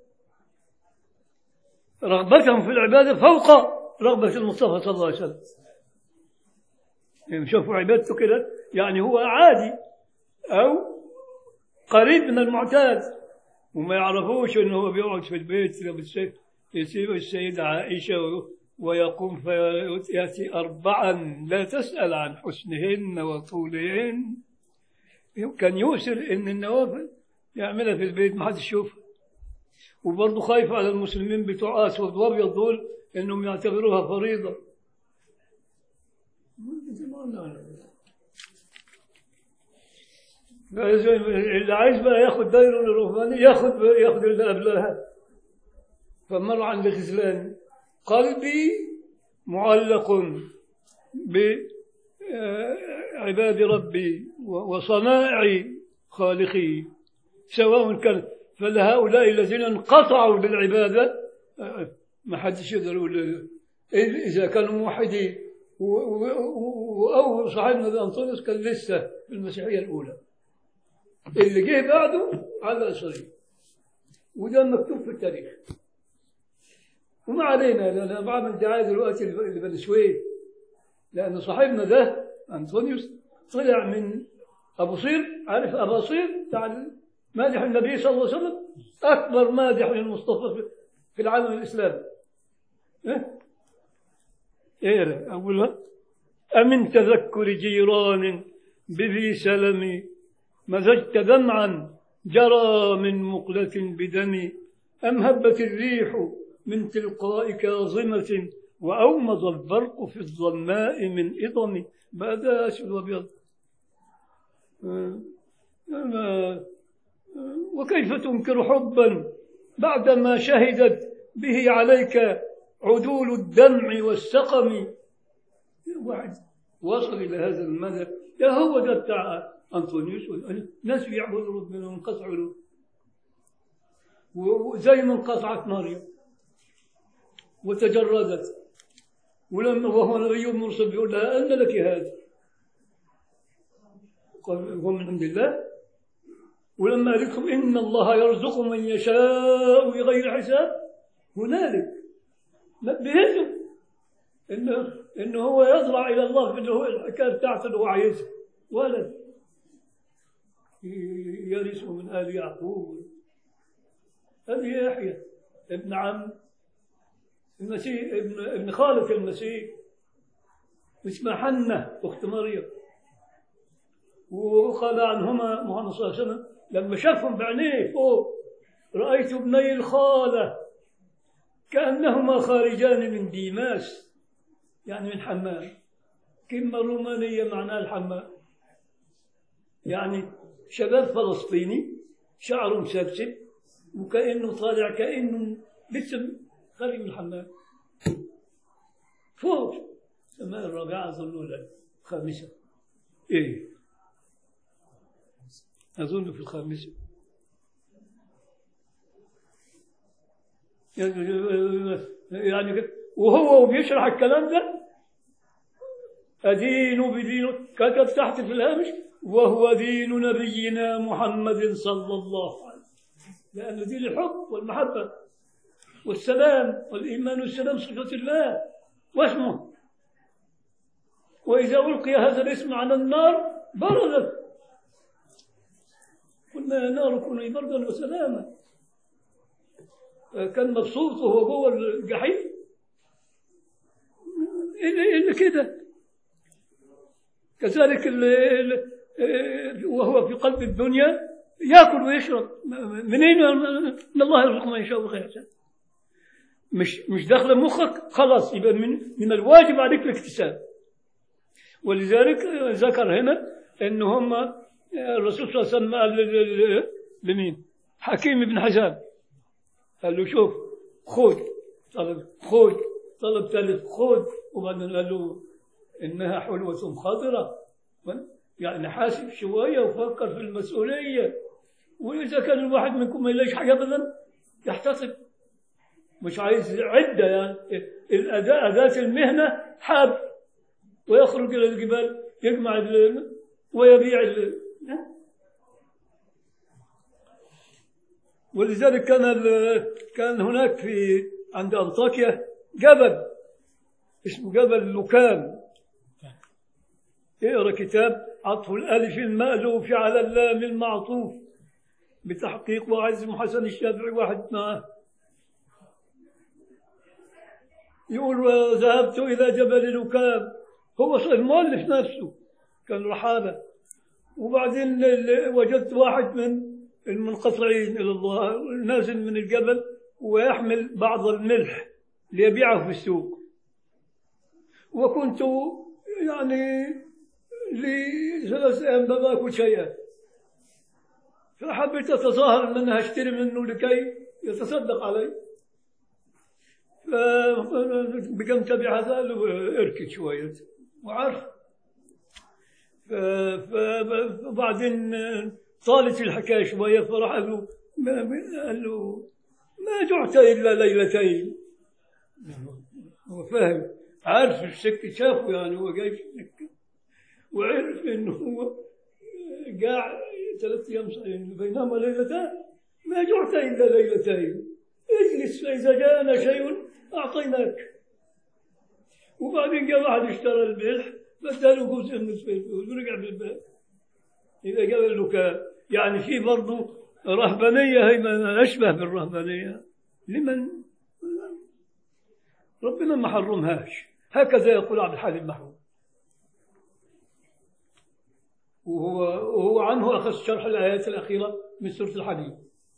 رغبتهم في العبادة فوق رغبة المصطفى صلى الله عليه وسلم يعني شوفوا عبادته كده يعني هو عادي أو قريب من المعتاد وما يعرفوش انه هو بيقعد في البيت بالسيف يسيب السيدة عائشة و- ويقوم فيأتي أربعا لا تسأل عن حسنهن وطولهن كان يوسر إن النوافل يعملها في البيت ما حدش يشوفها وبرضه خايف على المسلمين بتوع أسود وأبيض دول إنهم يعتبروها فريضة اللي عايز بقى ياخد دايره الرهباني ياخد ياخد اللي قبلها فمر عند الخذلان قلبي معلق بعباد ربي وصنائع خالقي سواء كان فلهؤلاء الذين انقطعوا بالعبادة آه، ما حدش يقدر يقول إذا كانوا موحدين و- و- و- أو صاحبنا ده أنطونيوس كان لسه في المسيحية الأولى اللي جه بعده على أسرين وده مكتوب في التاريخ وما علينا لا- انا بعمل دعايه دلوقتي لبنسويف لان صاحبنا ده انطونيوس طلع من ابو صير عارف ابو صير بتاع مادح النبي صلى الله عليه وسلم اكبر مادح للمصطفى في- في العالم الاسلامي إيه؟ اقرا اولها أمن تذكر جيران بذي سلم مزجت دمعا جرى من مقلة بدم أم هبت الريح من تلقاء كاظمة وأومض البرق في الظلماء من إضم بعد أسود وأبيض آه، آه، وكيف تنكر حبا بعدما شهدت به عليك عدول الدمع والسقم واحد وصل إلى هذا المدى ده هو ده بتاع أنطونيوس ناس يعبدوا ربنا وانقطعوا له وزي ما انقطعت مريم وتجردت ولما وهو نبي مرسل بيقول لها أن لك هذا قال هو من عند الله ولما قال لكم إن الله يرزق من يشاء بغير حساب هنالك نبهته انه انه هو يضرع الى الله في اللي هو الحكايه بتاعته اللي هو عايزها ولد يرث من ال يعقوب هذه يحيى ابن عم المسيح ابن ابن خالة المسيح اسمها حنة أخت مريم وقال عنهما محمد صلى الله عليه وسلم لما شافهم بعينيه فوق رأيت ابني الخالة كأنهما خارجان من ديماس يعني من حمام كلمة رومانية معناها الحمام يعني شباب فلسطيني شعره مسبسب وكأنه طالع كأنه لسه خارج من الحمام فوق السماء الرابعة أظن ولا الخامسة إيه أظن في الخامسة يعني وهو بيشرح الكلام ده أدين بدين كتب تحت في الهامش وهو دين نبينا محمد صلى الله عليه وسلم لأن دين الحب والمحبة والسلام والإيمان والسلام صفة الله واسمه وإذا ألقي هذا الاسم على النار بردت قلنا يا نار كوني بردا وسلاما كان مبسوط وهو جوه الجحيم إلا إلا كده كذلك ال ال وهو في قلب الدنيا ياكل ويشرب منين ان الله يرزق من يشاء بغير حساب مش مش داخله مخك خلاص يبقى من من الواجب عليك الاكتساب ولذلك ذكر هنا ان هم الرسول صلى الله عليه وسلم قال ل- ل- لمين؟ حكيم بن حزام قال له شوف خذ طلب خذ طلب ثالث خذ وبعدين قال له انها حلوة خضرة يعني حاسب شوية وفكر في المسؤولية وإذا كان الواحد منكم ما يلاقيش حاجة أبدا يحتسب مش عايز عدة يعني الأداة أداة المهنة حاب ويخرج إلى الجبال يجمع ال- ويبيع ال- ولذلك كان ال- كان هناك في عند أنطاكيا جبل اسمه جبل لوكان اقرا كتاب عطف الألف المألوف على اللام المعطوف بتحقيق وعز محسن الشافعي واحد معه يقول ذهبت إلى جبل لوكان هو المؤلف نفسه كان رحالة وبعدين ال- وجدت واحد من المنقطعين إلى الله نازل من الجبل ويحمل بعض الملح ليبيعه في السوق وكنت يعني لي ثلاث أيام ما باكل شيئا فحبيت أتظاهر أن أنا أشتري منه لكي يتصدق علي فبقى متابع هذا قال له اركض شوية وعارف ف- ف- فبعدين طالت الحكاية شوية فراح قال له ما- ما- قال له ما جعت إلا ليلتين هو فاهم عارف السكة شافه يعني هو جاي في السكة وعرف انه هو قاع ثلاث ايام صايم بينما ليلتان ما جعت الا ليلتين اجلس فاذا جاءنا شيء اعطيناك وبعدين جاء واحد اشترى الملح بداله جزء من الفلوس ورجع بالباب اذا جاب له كان يعني في برضه رهبانيه هي ما اشبه بالرهبانيه لمن ربنا ما حرمهاش هكذا يقول عبد الحليم محمود وهو وهو عنه أخذ شرح الآيات الأخيرة من سورة الحديد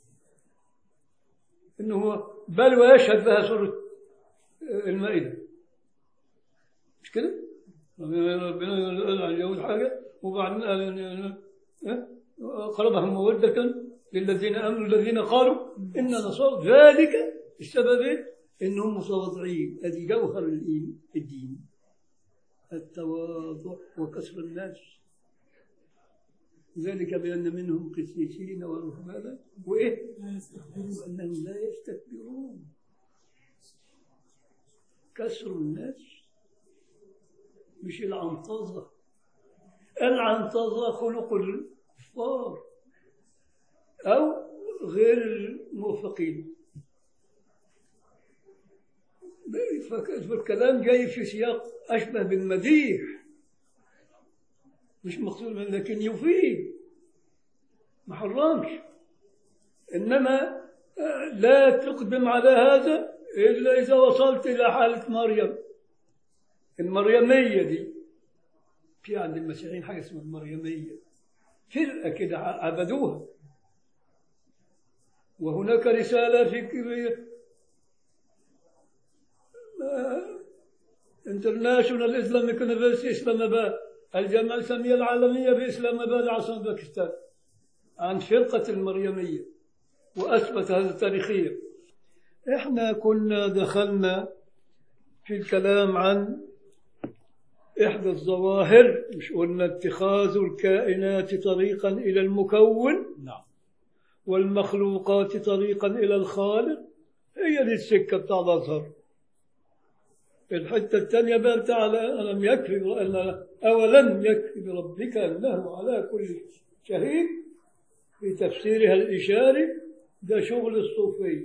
إنه هو بل ويشهد لها سورة المائدة مش كده؟ ربنا قال عن اليهود حاجة وبعدين قال إن- إيه؟ قربهم مودة للذين آمنوا الذين قالوا إن نصارى ذلك السبب إيه؟ إنهم متواضعين هذه جوهر الإيم- الدين التواضع وكسر الناس ذلك بأن منهم قسيسين ورهبانا وإيه؟ وأنهم لا يستكبرون كسر الناس مش العنطزة العنطزة خلق الكفار أو غير الموفقين فك- فالكلام جاي في سياق أشبه بالمديح مش مقصود منه لكن يفيد ما حرمش إنما آه، لا تقدم على هذا إلا إذا وصلت إلى حالة مريم المريمية دي في عند المسيحيين حاجة اسمها المريمية فرقة كده ع- عبدوها وهناك رسالة في انترناشونال اسلاميك يونيفرسيتي اسلام اباد الجامعة الإسلامية العالمية بإسلام اباد عاصمة باكستان عن فرقة المريمية وأثبت هذا تاريخيا إحنا كنا دخلنا في الكلام عن إحدى الظواهر مش قلنا اتخاذ الكائنات طريقا إلى المكون نعم والمخلوقات طريقا إلى الخالق هي دي السكة بتاع الأزهر الحتة الثانية بقى بتاع ألم يكفي أن أولم يكفي بربك أنه على كل شهيد في تفسيرها الإشاري ده شغل الصوفية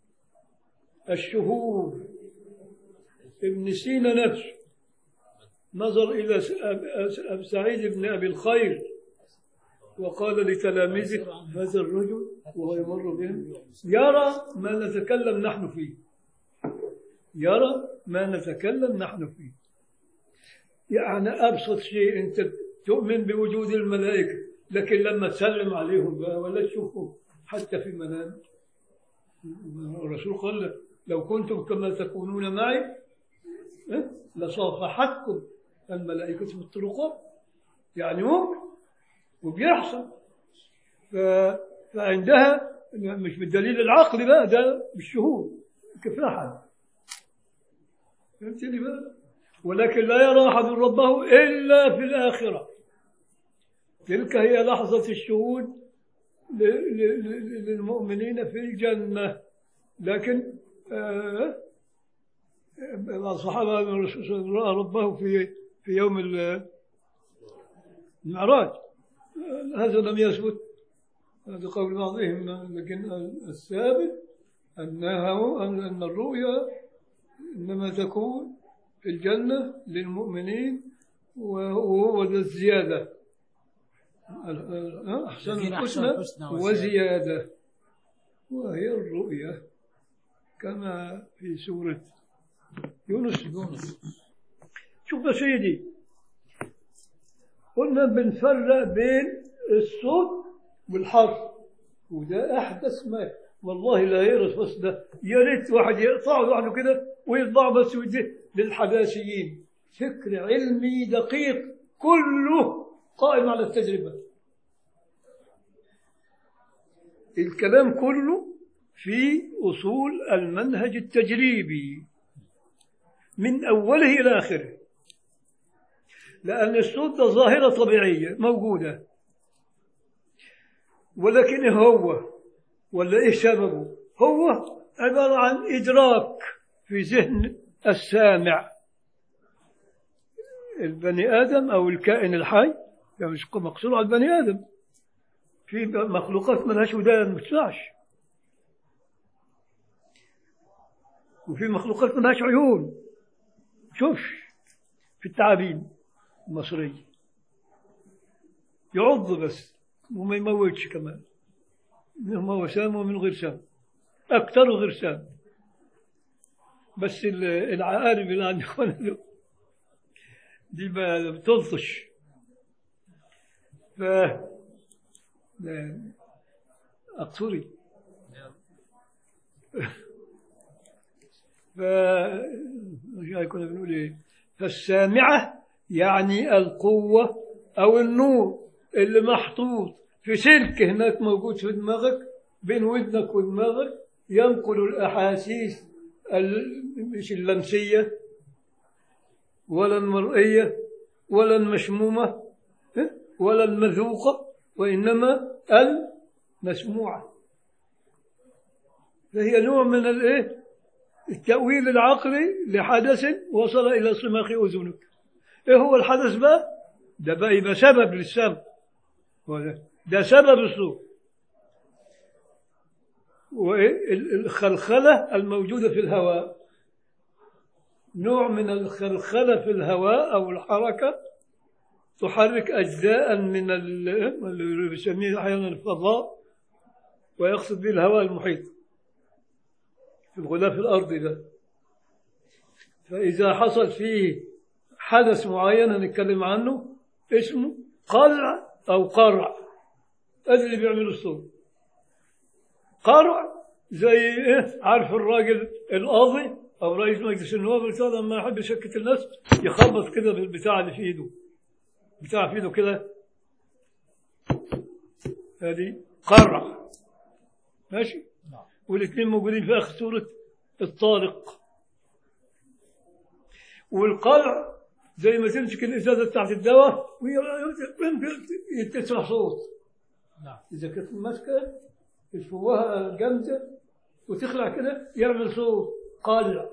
الشهود ابن سينا نفسه نظر إلى س- أب- أب- سعيد بن أبي الخير وقال لتلاميذه هذا الرجل وهو يمر بهم يرى ما نتكلم نحن فيه يرى ما نتكلم نحن فيه يعني أبسط شيء أنت تؤمن بوجود الملائكة لكن لما تسلم عليهم بقى ولا تشوفهم حتى في منام الرسول قال لو كنتم كما تكونون معي إيه؟ لصافحتكم الملائكة في الطرقات يعني ممكن وبيحصل ف... فعندها مش بالدليل العقلي بقى ده بالشهود كفاحا فهمتني بقى ولكن لا يرى أحد ربه إلا في الآخرة تلك هي لحظة الشهود ل- ل- ل- للمؤمنين في الجنة لكن آه، بعض الصحابة أن الرسول صلى الله عليه وسلم رأى ربه في في يوم ال- المعراج آه، هذا لم يثبت هذا قول بعضهم لكن الثابت أنه أن أن الرؤيا إنما تكون في الجنة للمؤمنين وهو ذا الزيادة أحسن الذين أحسنوا الحسنى الحسنى وزيادة وهي الرؤيا كما في سورة يونس يونس شوف يا سيدي قلنا بنفرق بين الصوت والحرف وده أحدث ما والله لا يرث بس ده يا ريت واحد يقطعه لوحده كده ويطبعه بس ويديه للحداثيين فكر علمي دقيق كله قائم على التجربة الكلام كله في أصول المنهج التجريبي من أوله إلى آخره لأن الصوت ده ظاهرة طبيعية موجودة ولكن إيه هو ولا إيه سببه هو عبارة عن إدراك في ذهن السامع البني آدم أو الكائن الحي يعني مش مقصود على البني آدم في مخلوقات ملهاش ودان ما تسمعش وفي مخلوقات ملهاش عيون شوفش في التعابين المصرية يعض بس وما يموتش كمان منهم هو سام ومن غير سام أكثر غير سام بس ال- العقارب اللي عند إخوانا دول دي بقى بتلطش ف لا، أقصري ف مش كنا بنقول ايه فالسامعة يعني القوة أو النور اللي محطوط في سلك هناك موجود في دماغك بين ودنك ودماغك ينقل الأحاسيس ال- مش اللمسية ولا المرئية ولا المشمومة ها؟ ولا المذوقة وإنما المسموعة فهي نوع من الايه التأويل العقلي لحدث وصل إلى صماخ أذنك إيه هو الحدث بقى؟ ده بقى يبقى سبب للسمع هو ده ده سبب الصوت والخلخلة الموجودة في الهواء نوع من الخلخلة في الهواء أو الحركة تحرك أجزاء من ال- اللي بيسميه أحيانا الفضاء ويقصد به الهواء المحيط في الغلاف الأرضي ده فإذا حصل فيه حدث معين هنتكلم عنه اسمه قلع أو قرع هذا اللي بيعمل الصوت قرع زي إيه عارف الراجل القاضي أو رئيس مجلس النواب بتاع لما يحب يسكت الناس يخبط كده بالبتاع اللي في إيده بتاع في إيده كده هذه قرع ماشي نعم والاثنين موجودين في آخر سورة الطارق والقلع زي ما تمسك الإزازة بتاعت الدواء وتسمع صوت نعم إذا كانت ماسكة الفوهة جامدة وتخلع كده يعمل صوت قالع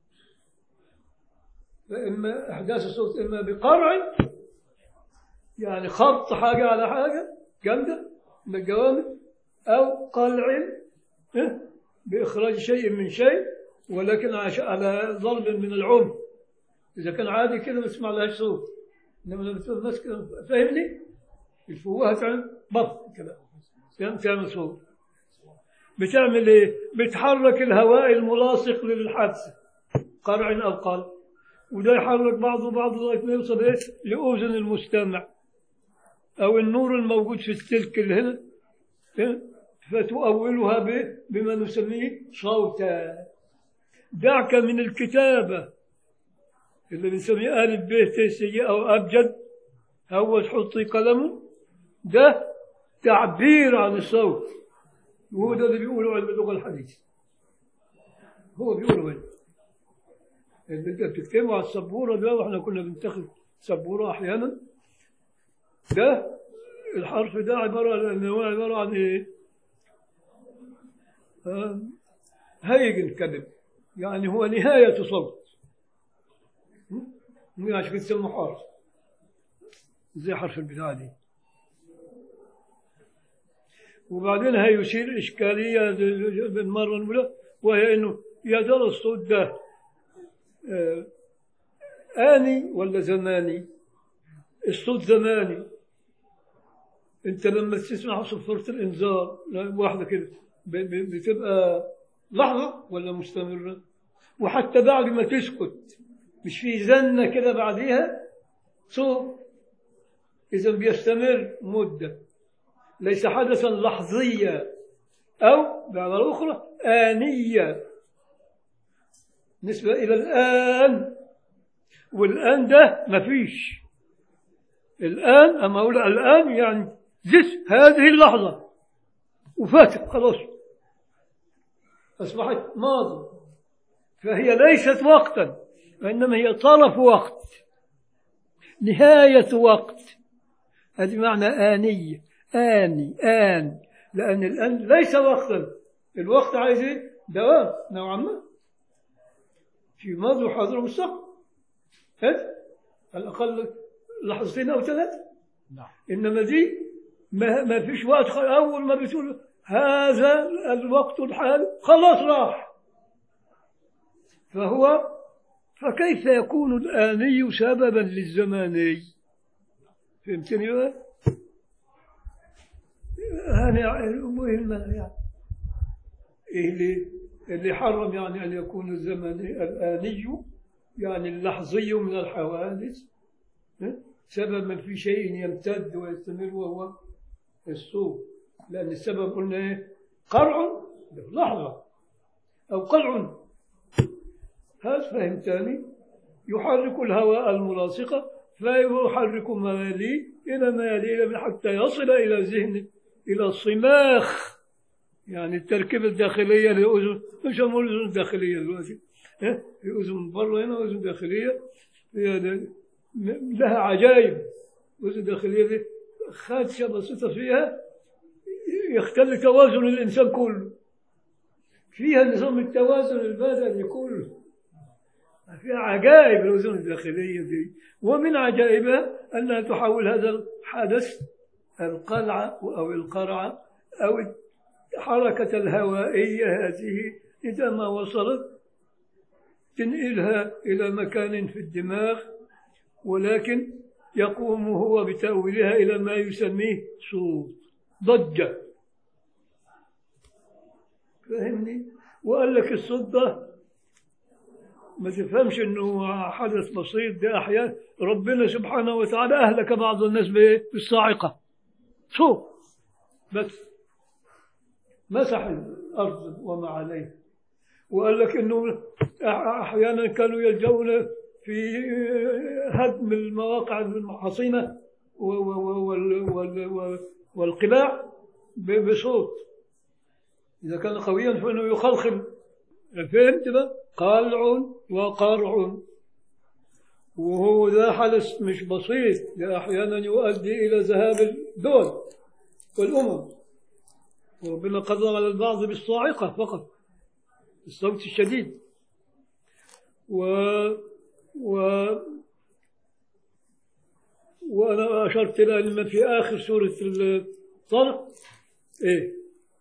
فإما إحداث الصوت إما بقرع يعني خبط حاجة على حاجة جامدة من الجوانب أو قلع إيه؟ بإخراج شيء من شيء ولكن عش- على ضرب من العمق إذا كان عادي كده ما تسمع لهاش صوت إنما لما تكون ماسكة فاهمني؟ الفوهة تعمل بط كده تعمل- تعمل صوت بتعمل إيه؟ بتحرك الهواء الملاصق للحادثة قرع أو قلب وده يحرك بعضه بعضه لغاية ما يوصل إيه؟ لأذن المستمع أو النور الموجود في السلك اللي هنا إيه؟ فتؤولها ب- بما نسميه صوتا دعك من الكتابة اللي بنسميه ألف ب ت س ج أو أبجد أول حطي قلمه ده تعبير عن الصوت وهو ده اللي بيقوله علم اللغة الحديثة هو بيقوله هنا اللي انت بتكتبه على السبورة ده واحنا كنا بنتخذ سبورة أحيانا ده الحرف ده عبارة عن هو عبارة عن إيه؟ آه، هيجن كلمة يعني هو نهاية صوت مو عشان كده يسموه حرف زي حرف البداية دي وبعدين هيشير إشكالية بالمرة الأولى وهي إنه يا ترى الصوت ده آه، آني ولا زماني؟ الصوت زماني أنت لما تسمع صفارة الإنذار لا، واحدة كده ب- ب- بتبقى لحظة ولا مستمرة؟ وحتى بعد ما تسكت مش في زنة كده بعديها صوت إذا بيستمر مدة ليس حدثا لحظيا أو بعبارة أخرى آنية نسبة إلى الآن والآن ده مفيش الآن أما أقول الآن يعني جس هذه اللحظة وفاتت خلاص أصبحت ماضي فهي ليست وقتا وإنما هي طرف وقت نهاية وقت هذه معنى آنية آني آن لأن الآن ليس وقتا الوقت عايز إيه؟ دوام نوعا ما في ماضي وحاضر ومستقبل هذا على الأقل لحظتين أو ثلاثة نعم إنما دي ما, ما فيش وقت خ- أول ما بتقول هذا الوقت الحالي خلاص راح فهو فكيف يكون الآني سببا للزماني فهمتني بقى؟ أنا مهمة يعني إيه اللي اللي حرم يعني أن يكون الزمني الآني يعني اللحظي من الحوادث ها؟ سببا في شيء يمتد ويستمر وهو الصوت لأن السبب قلنا إيه؟ قرع لحظة أو قلع هذا فهمتني يحرك الهواء الملاصقة فيحرك ما يليه إلى ما يليه إلى حتى يصل إلى ذهن إلى صماخ يعني التركيبة الداخلية لأذن مش هنقول الأذن الداخلية دلوقتي ها؟ في أذن من بره هنا وأذن داخلية هي ده- م- لها عجائب أذن داخلية دي خادشة بسيطة فيها يختل توازن الإنسان كله فيها نظام التوازن البدني كله فيها عجائب الأذن الداخلية دي ومن عجائبها أنها تحول هذا الحدث القلعة أو القرعة أو الحركة الهوائية هذه إذا ما وصلت تنقلها إلى مكان في الدماغ ولكن يقوم هو بتأويلها إلى ما يسميه صوت ضجة فاهمني وقال لك الصوت ده ما تفهمش انه حدث بسيط ده احيانا ربنا سبحانه وتعالى اهلك بعض الناس بايه؟ بالصاعقه صوت بس مسح الارض وما عليها وقال لك انه احيانا كانوا يلجؤون في هدم المواقع الحصينه و- و- وال- وال- والقلاع ب- بصوت إذا كان قويا فإنه يخلخل فهمت بقى؟ قلع وقرع وهو ذا حدث مش بسيط ده أحيانا يؤدي إلى ذهاب الدول والأمم وربنا قدر على البعض بالصاعقة فقط الصوت الشديد و و وأنا أشرت إلى أن في آخر سورة الطلق إيه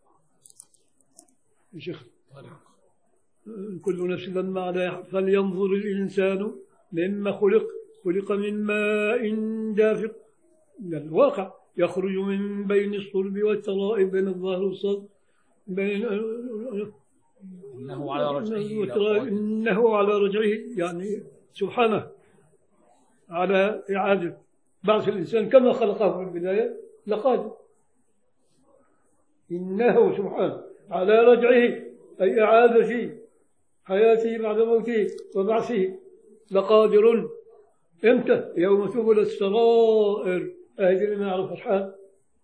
يا شيخ كل نفس لما عليها فلينظر الإنسان مما خلق خلق من ماء دافق من الواقع يخرج من بين الصلب والترائب بين الظهر والصدر بين إنه على رجعه والترائب لقادر. إنه على رجعه يعني سبحانه على إعادة بعث الإنسان كما خلقه في البداية لقادر إنه سبحانه على رجعه أي إعادة حياته بعد موته وبعثه لقادر إمتى؟ يوم تبل السرائر أهدي اللي ما يعرفش حال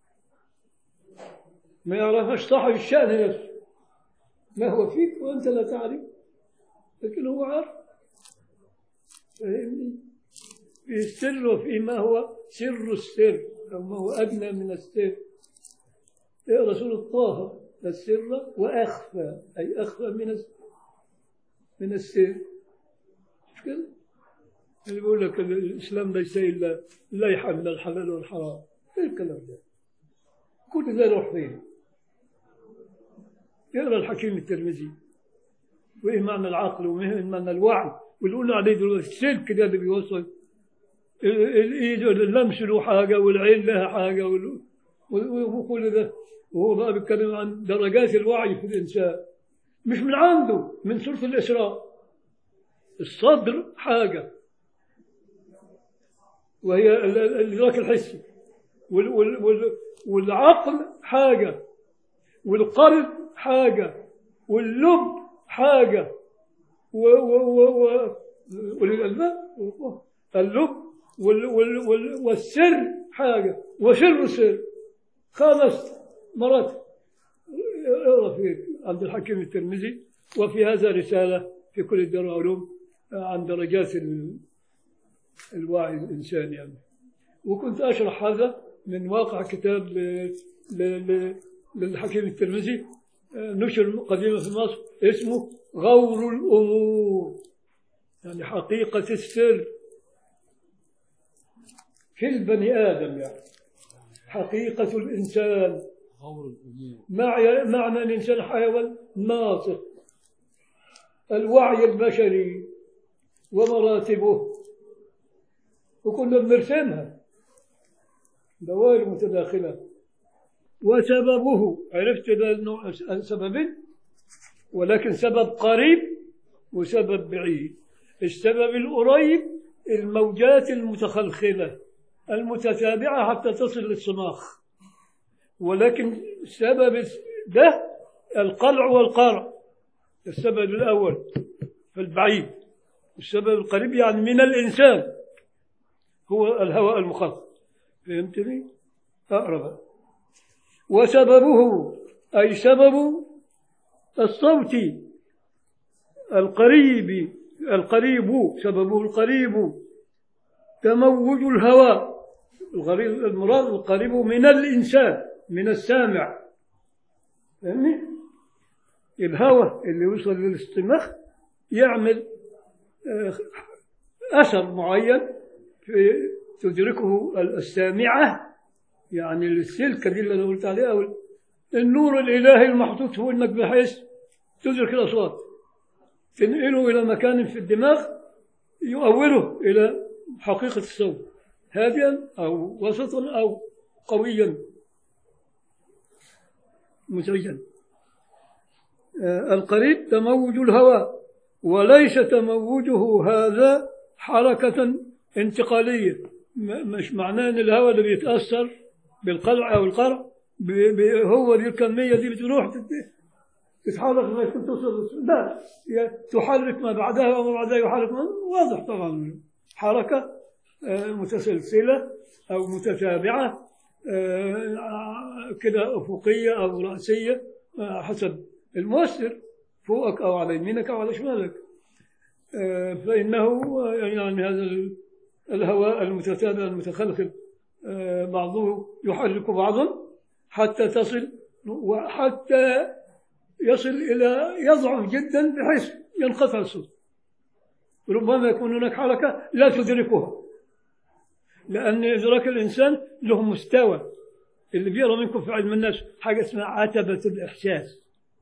ما يعرفش صاحب الشأن نفسه ما هو فيك وأنت لا تعرف لكن هو عارف فاهمني؟ في السر وفي ما هو سر السر أو ما هو أدنى من السر اقرأ سورة طه السر وأخفى أي أخفى من الس- من السر مش كده؟ اللي بيقول لك ال- الإسلام ليس إلا ليحة من الحلال والحرام إيه الكلام ده؟ كل ده يروح فين؟ اقرأ الحكيم الترمذي وإيه معنى العقل وإيه معنى الوعي واللي قلنا عليه دلوقتي السلك ده اللي بيوصل ال- الايد اللمس له حاجه والعين لها حاجه وال- و- وكل ده وهو بقى بيتكلم عن درجات الوعي في الانسان مش من عنده من سوره الاسراء الصدر حاجه وهي ال- ال- الادراك الحسي وال- وال- وال- والعقل حاجه والقلب حاجه واللب حاجه و و و و أولي الألباب اللب وال وال وال والسر حاجة وسر سر خمس مرات اقرا في عند الحكيم الترمذي وفي هذا رسالة في كل الدار العلوم عن درجات ال- الوعي الإنساني يعني. وكنت أشرح هذا من واقع كتاب ل- ل- ل- للحكيم الترمذي آه، نشر قديما في مصر اسمه غور الأمور يعني حقيقة السر في البني آدم يعني حقيقة الإنسان غور الأمور مع- معنى الإنسان حيوان ناطق الوعي البشري ومراتبه وكنا بنرسمها دوائر متداخلة وسببه عرفت ده النوع سببين ولكن سبب قريب وسبب بعيد السبب القريب الموجات المتخلخلة المتتابعة حتى تصل للصماخ ولكن السبب ده القلع والقرع السبب الأول في البعيد السبب القريب يعني من الإنسان هو الهواء المخفف فهمتني؟ أقرأ بقى. وسببه أي سبب الصوت القريب القريب سببه القريب تموج الهواء الغريب المراد القريب من الإنسان من السامع فهمني؟ الهواء اللي يوصل للاستماخ يعمل آه، أثر معين في تدركه السامعة يعني السلكة دي اللي أنا قلت عليها أو النور الإلهي المحطوط هو إنك بحيث تدرك الأصوات تنقله إلى مكان في الدماغ يؤوله إلى حقيقة الصوت هادئا أو وسطا أو قويا مزعجا آه، القريب تموج الهواء وليس تموجه هذا حركة انتقالية م- مش معناه ان الهواء اللي بيتأثر بالقلع او القرع ب- ب- هو دي الكمية دي بتروح تت- تتحرك لغاية ما توصل لا هي تحرك ما بعدها وما بعدها يحرك ما واضح طبعا حركة آه، متسلسلة أو متتابعة آه، كده أفقية أو رأسية آه، حسب المؤثر فوقك أو على يمينك أو على شمالك آه، فإنه آه، يعني هذا ال- الهواء المتتابع المتخلخل آه، بعضه يحرك بعضا حتى تصل وحتى يصل إلى يضعف جدا بحيث ينقطع الصوت ربما يكون هناك حركة لا تدركها لأن إدراك الإنسان له مستوى اللي بيقرأ منكم في علم النفس حاجة اسمها عتبة الإحساس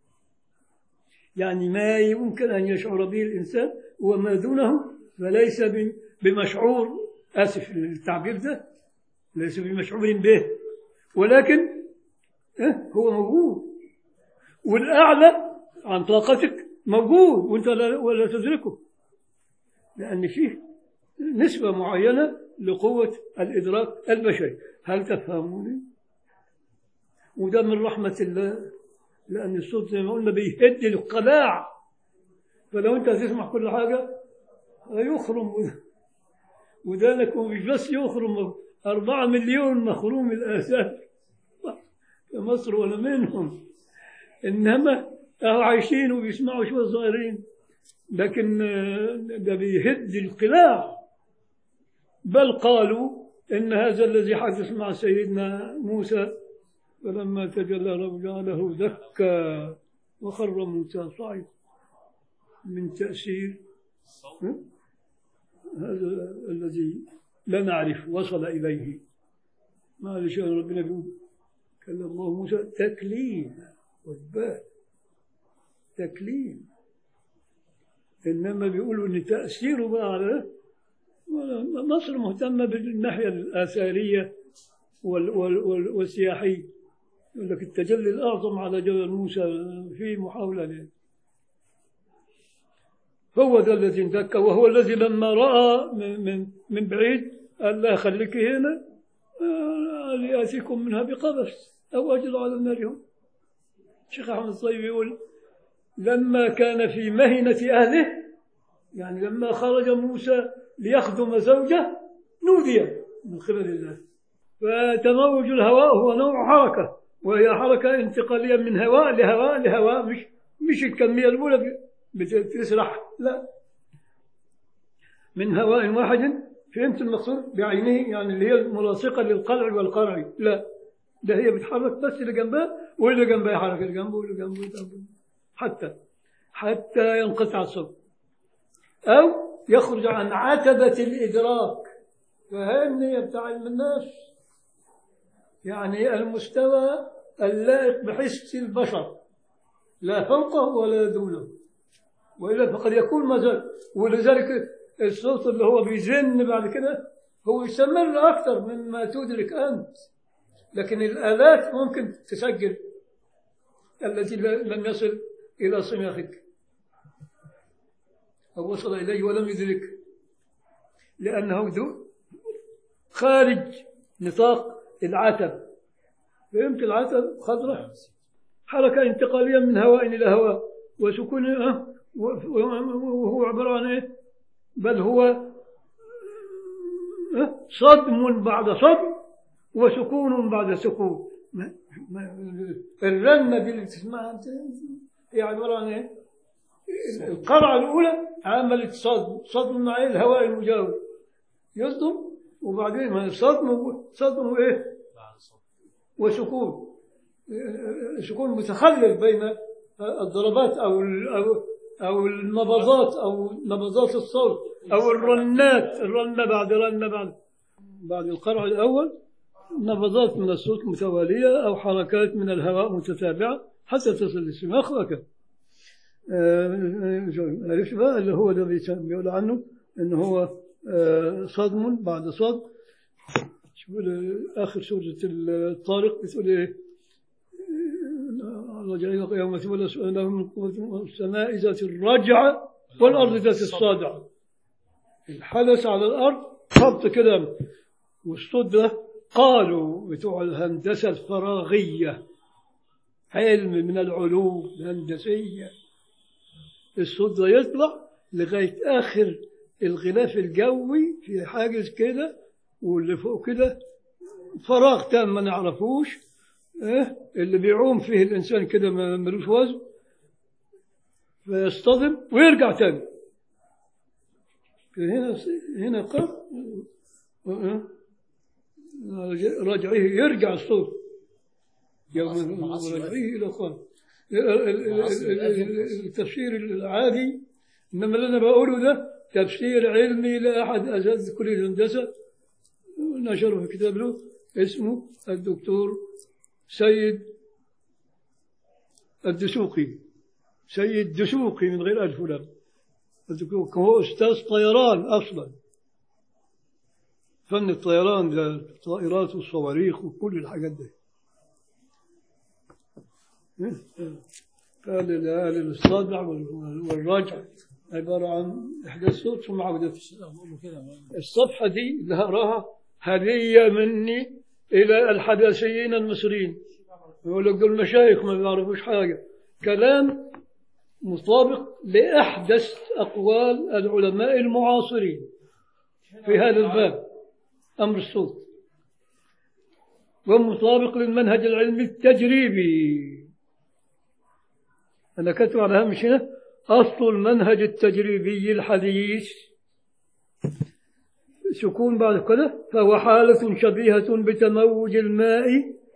يعني ما يمكن أن يشعر به الإنسان وما دونه فليس ب- بمشعور آسف التعبير ده ليس بمشعور به ولكن إيه، هو موجود والأعلى عن طاقتك موجود وأنت لا ولا تدركه لأن فيه نسبة معينة لقوة الإدراك البشري هل تفهموني؟ وده من رحمة الله لأن الصوت زي ما قلنا بيهد القلاع فلو أنت هتسمع كل حاجة هيخرم وذلك هو مش بس يخرم أربعة مليون مخروم الآثار في مصر ولا منهم إنما أهو عايشين وبيسمعوا شوية صغيرين لكن آه، ده بيهد القلاع بل قالوا إن هذا الذي حدث مع سيدنا موسى فلما تجلى رب جعله دكا وخر موسى صعيد من تأثير ها؟ هذا الذي لا نعرف وصل إليه معلش أنا ربنا بيقول كلم الله موسى تكليم والبال تكليم إنما بيقولوا إن تأثيره بقى على مصر مهتمة بالناحية الآثارية وال وال وال والسياحية يقول لك التجلي الأعظم على جبل موسى في محاولة له هو ذا الذي انتك وهو الذي لما رأى من, من, من بعيد قال لا خليك هنا آه، لآتيكم منها بقبس أو أجر على النار هم الشيخ أحمد الطيب يقول لما كان في مهنة أهله يعني لما خرج موسى ليخدم زوجه نودي من قبل الله فتموج الهواء هو نوع حركة وهي حركة انتقالية من هواء لهواء لهواء مش مش الكمية الأولى بتسرح لا من هواء واحد فهمت المقصود بعينه يعني اللي هي الملاصقة للقلع والقرع لا ده هي بتحرك بس اللي جنبها واللي جنبها يحرك اللي جنبه واللي جنبه جنبه حتى حتى ينقطع الصوت أو يخرج عن عتبة الإدراك فهمني بتاع علم الناس يعني المستوى اللائق بحس البشر لا فوقه ولا دونه وإلا فقد يكون مازال ولذلك الصوت اللي هو بيزن بعد كده هو يستمر أكثر مما تدرك أنت لكن الآلات ممكن تسجل التي لم يصل إلى صماخك أو وصل إليه ولم يدرك لأنه دو خارج نطاق العتب فهمت العتب خضراء حركة انتقالية من هواء إلى هواء وسكون أه؟ وهو عبارة عن إيه بل هو أه؟ صدم بعد صدم وسكون بعد سكون ما ما الرنة دي اللي تسمعها هي عبارة عن إيه القرعة الأولى عملت صدم صدم مع إيه الهواء المجاور يصدم وبعدين ما صدم صدم إيه وسكون سكون متخلل بين الضربات أو أو أو النبضات أو نبضات الصوت أو الرنات الرنة بعد رنة بعد بعد القرع الأول نبضات من الصوت متوالية أو حركات من الهواء متتابعة حتى تصل للسماخ وهكذا عرفت بقى اللي هو ده بيقول عنه إنه هو صدم بعد صدم شوف آخر سورة الطارق بتقول إيه رجع يوم تولى سؤاله من قوة السماء ذات الرجعة والأرض ذات الصادعة الحدث على الأرض خبط كده والصوت ده قالوا بتوع الهندسة الفراغية علم من العلوم الهندسية الصوت ده يطلع لغاية آخر الغلاف الجوي في حاجز كده واللي فوق كده فراغ تام ما نعرفوش إيه اللي بيعوم فيه الإنسان كده ما ملوش وزن فيصطدم ويرجع تاني هنا هنا قف رجعه يرجع الصوت يوم رجعه إلى قام التفسير العادي إنما اللي أنا بقوله ده تفسير علمي لأحد أساتذة كلية الهندسة نشره في كتاب له اسمه الدكتور سيد الدسوقي سيد دسوقي من غير ألف ولام هو أستاذ طيران أصلا فن الطيران ده الطائرات والصواريخ وكل الحاجات دي قال قال الصدع والرجع عبارة عن إحداث صوت ثم عودة الصفحة دي اللي هقراها هدية مني إلى الحداثيين المصريين يقول لك دول مشايخ ما بيعرفوش حاجة كلام مطابق لأحدث أقوال العلماء المعاصرين في هذا الباب أمر الصوت ومطابق للمنهج العلمي التجريبي أنا كتب على هامش هنا أصل المنهج التجريبي الحديث سكون بعد كده فهو حالة شبيهة بتموج الماء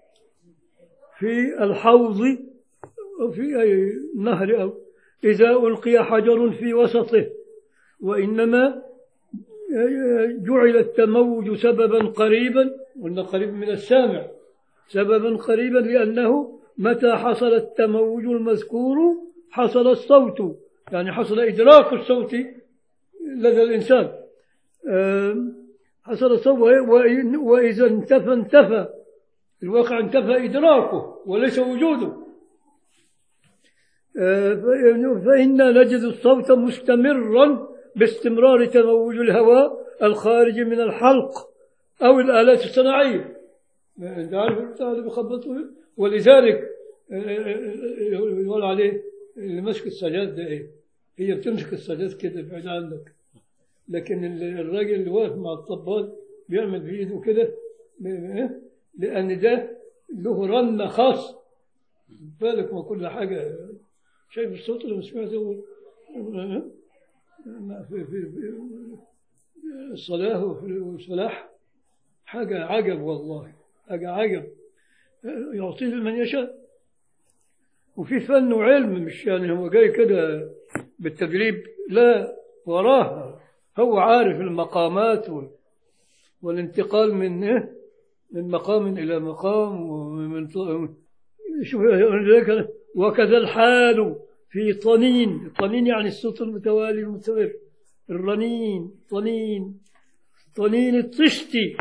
في الحوض أو في أي نهر أو إذا ألقي حجر في وسطه وإنما جعل التموج سببا قريبا قلنا قريب من السامع سببا قريبا لأنه متى حصل التموج المذكور حصل الصوت يعني حصل إدراك الصوت لدى الإنسان آم، حصل الصوت وإن- وإذا انتفى انتفى الواقع انتفى إدراكه وليس وجوده آه، فإن- فإنا نجد الصوت مستمرا باستمرار تموج الهواء الخارج من الحلق أو الآلات الصناعية أنت عارف بتاع اللي بيخبطوا ولذلك آه، آه، آه، يقول عليه اللي ماسك السجاد ده إيه هي بتمسك السجاد كده بعيد عنك لكن ال- الراجل اللي واقف مع الطبال بيعمل بإيده كده ب- إيه؟ لأن ده له رنة خاص بالك ما كل حاجة شايف الصوت اللي سمعته في, في, في الصلاة وفي الفلاح حاجة عجب والله حاجة عجب يعطيه لمن يشاء وفي فن وعلم مش يعني هو جاي كده بالتدريب لا وراها هو عارف المقامات وال- والانتقال من إيه؟ من مقام إلى مقام ومن ط- شوف ذلك وكذا الحال في طنين الطنين يعني الصوت المتوالي المستمر الرنين طنين طنين الطشتي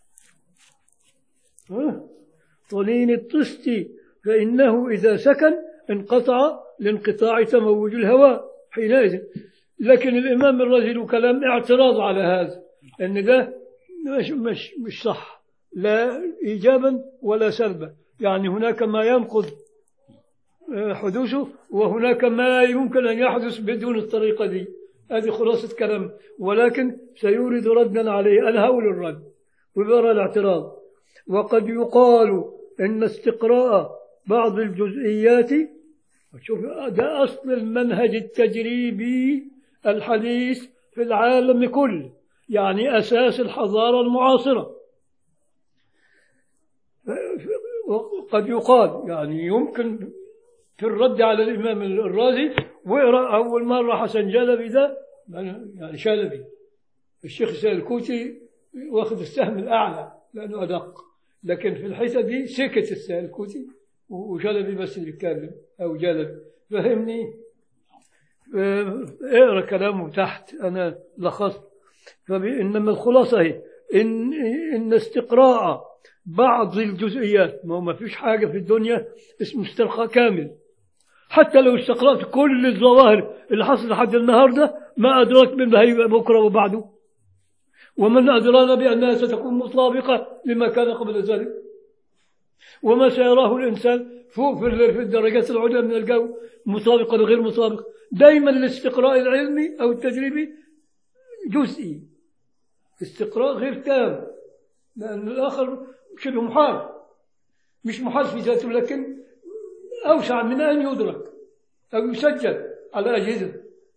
ها؟ طنين الطشتي فإنه إذا سكن انقطع لانقطاع تموج الهواء حينئذ لكن الإمام الرازي له كلام اعتراض على هذا أن ده مش, مش, مش صح لا إيجابا ولا سلبا يعني هناك ما ينقض آه، حدوثه وهناك ما يمكن أن يحدث بدون الطريقة دي هذه خلاصة كلام ولكن سيورد ردا عليه أنا هقول الرد ويرى الاعتراض وقد يقال إن استقراء بعض الجزئيات شوف ده أصل المنهج التجريبي الحديث في العالم كله يعني أساس الحضارة المعاصرة وقد يقال يعني يمكن في الرد على الإمام الرازي واقرأ أول مرة حسن جلبي ده يعني شلبي الشيخ السالكوتي واخذ السهم الأعلى لأنه أدق لكن في الحتة دي سكت السالكوتي وجلبي بس اللي يتكلم أو جلبي فهمني آه، اقرا كلامه تحت أنا لخصت فإنما الخلاصة هي إن, إن استقراء بعض الجزئيات ما هو ما فيش حاجة في الدنيا اسمه استرخاء كامل حتى لو استقرأت كل الظواهر اللي حصلت لحد النهاردة ما أدرك من هيبقى بكرة وبعده ومن أدرانا بأنها ستكون مطابقة لما كان قبل ذلك وما سيراه الإنسان فوق في ال- في الدرجات العليا من الجو مطابقة لغير مطابقة دائما الاستقراء العلمي أو التجريبي جزئي استقراء غير تام لأن الآخر شبه محال مش محال في ذاته لكن أوسع من أن يدرك أو يسجل على أجهزة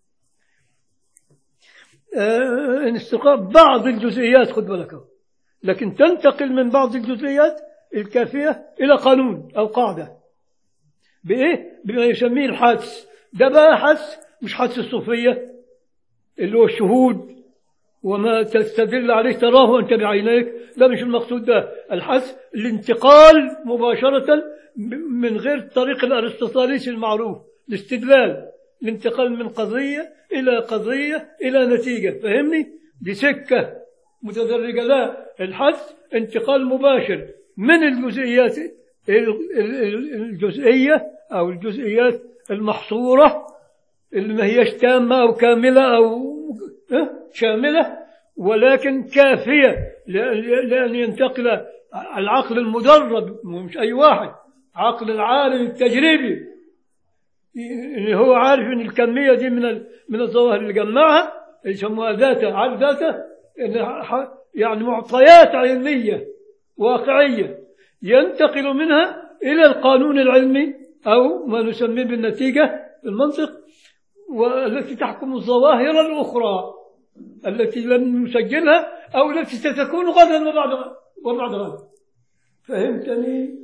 آه، إن استقراء بعض الجزئيات خد بالك أهو. لكن تنتقل من بعض الجزئيات الكافية إلى قانون أو قاعدة بإيه؟ بما يسميه الحدس ده بقى حدس مش حدس الصوفية اللي هو الشهود وما تستدل عليه تراه أنت بعينيك لا مش المقصود ده الحدس الانتقال مباشرة من غير الطريق الأرسطاليسي المعروف الاستدلال الانتقال من قضية إلى قضية إلى نتيجة فهمني دي سكة متدرجة لا الحدس انتقال مباشر من الجزئيات ال- ال- الجزئية أو الجزئيات المحصورة اللي ما هيش تامة أو كاملة أو اه؟ شاملة ولكن كافية لأن لأن ينتقل العقل المدرب مش أي واحد عقل العالم التجريبي اللي هو عارف ان الكميه دي من ال- من الظواهر اللي جمعها يسموها ذاته عارف ذاته إن ح- يعني معطيات علميه واقعيه ينتقل منها الى القانون العلمي او ما نسميه بالنتيجه في المنطق والتي تحكم الظواهر الاخرى التي لم نسجلها أو التي ستكون غدا وبعد وبعد غد فهمتني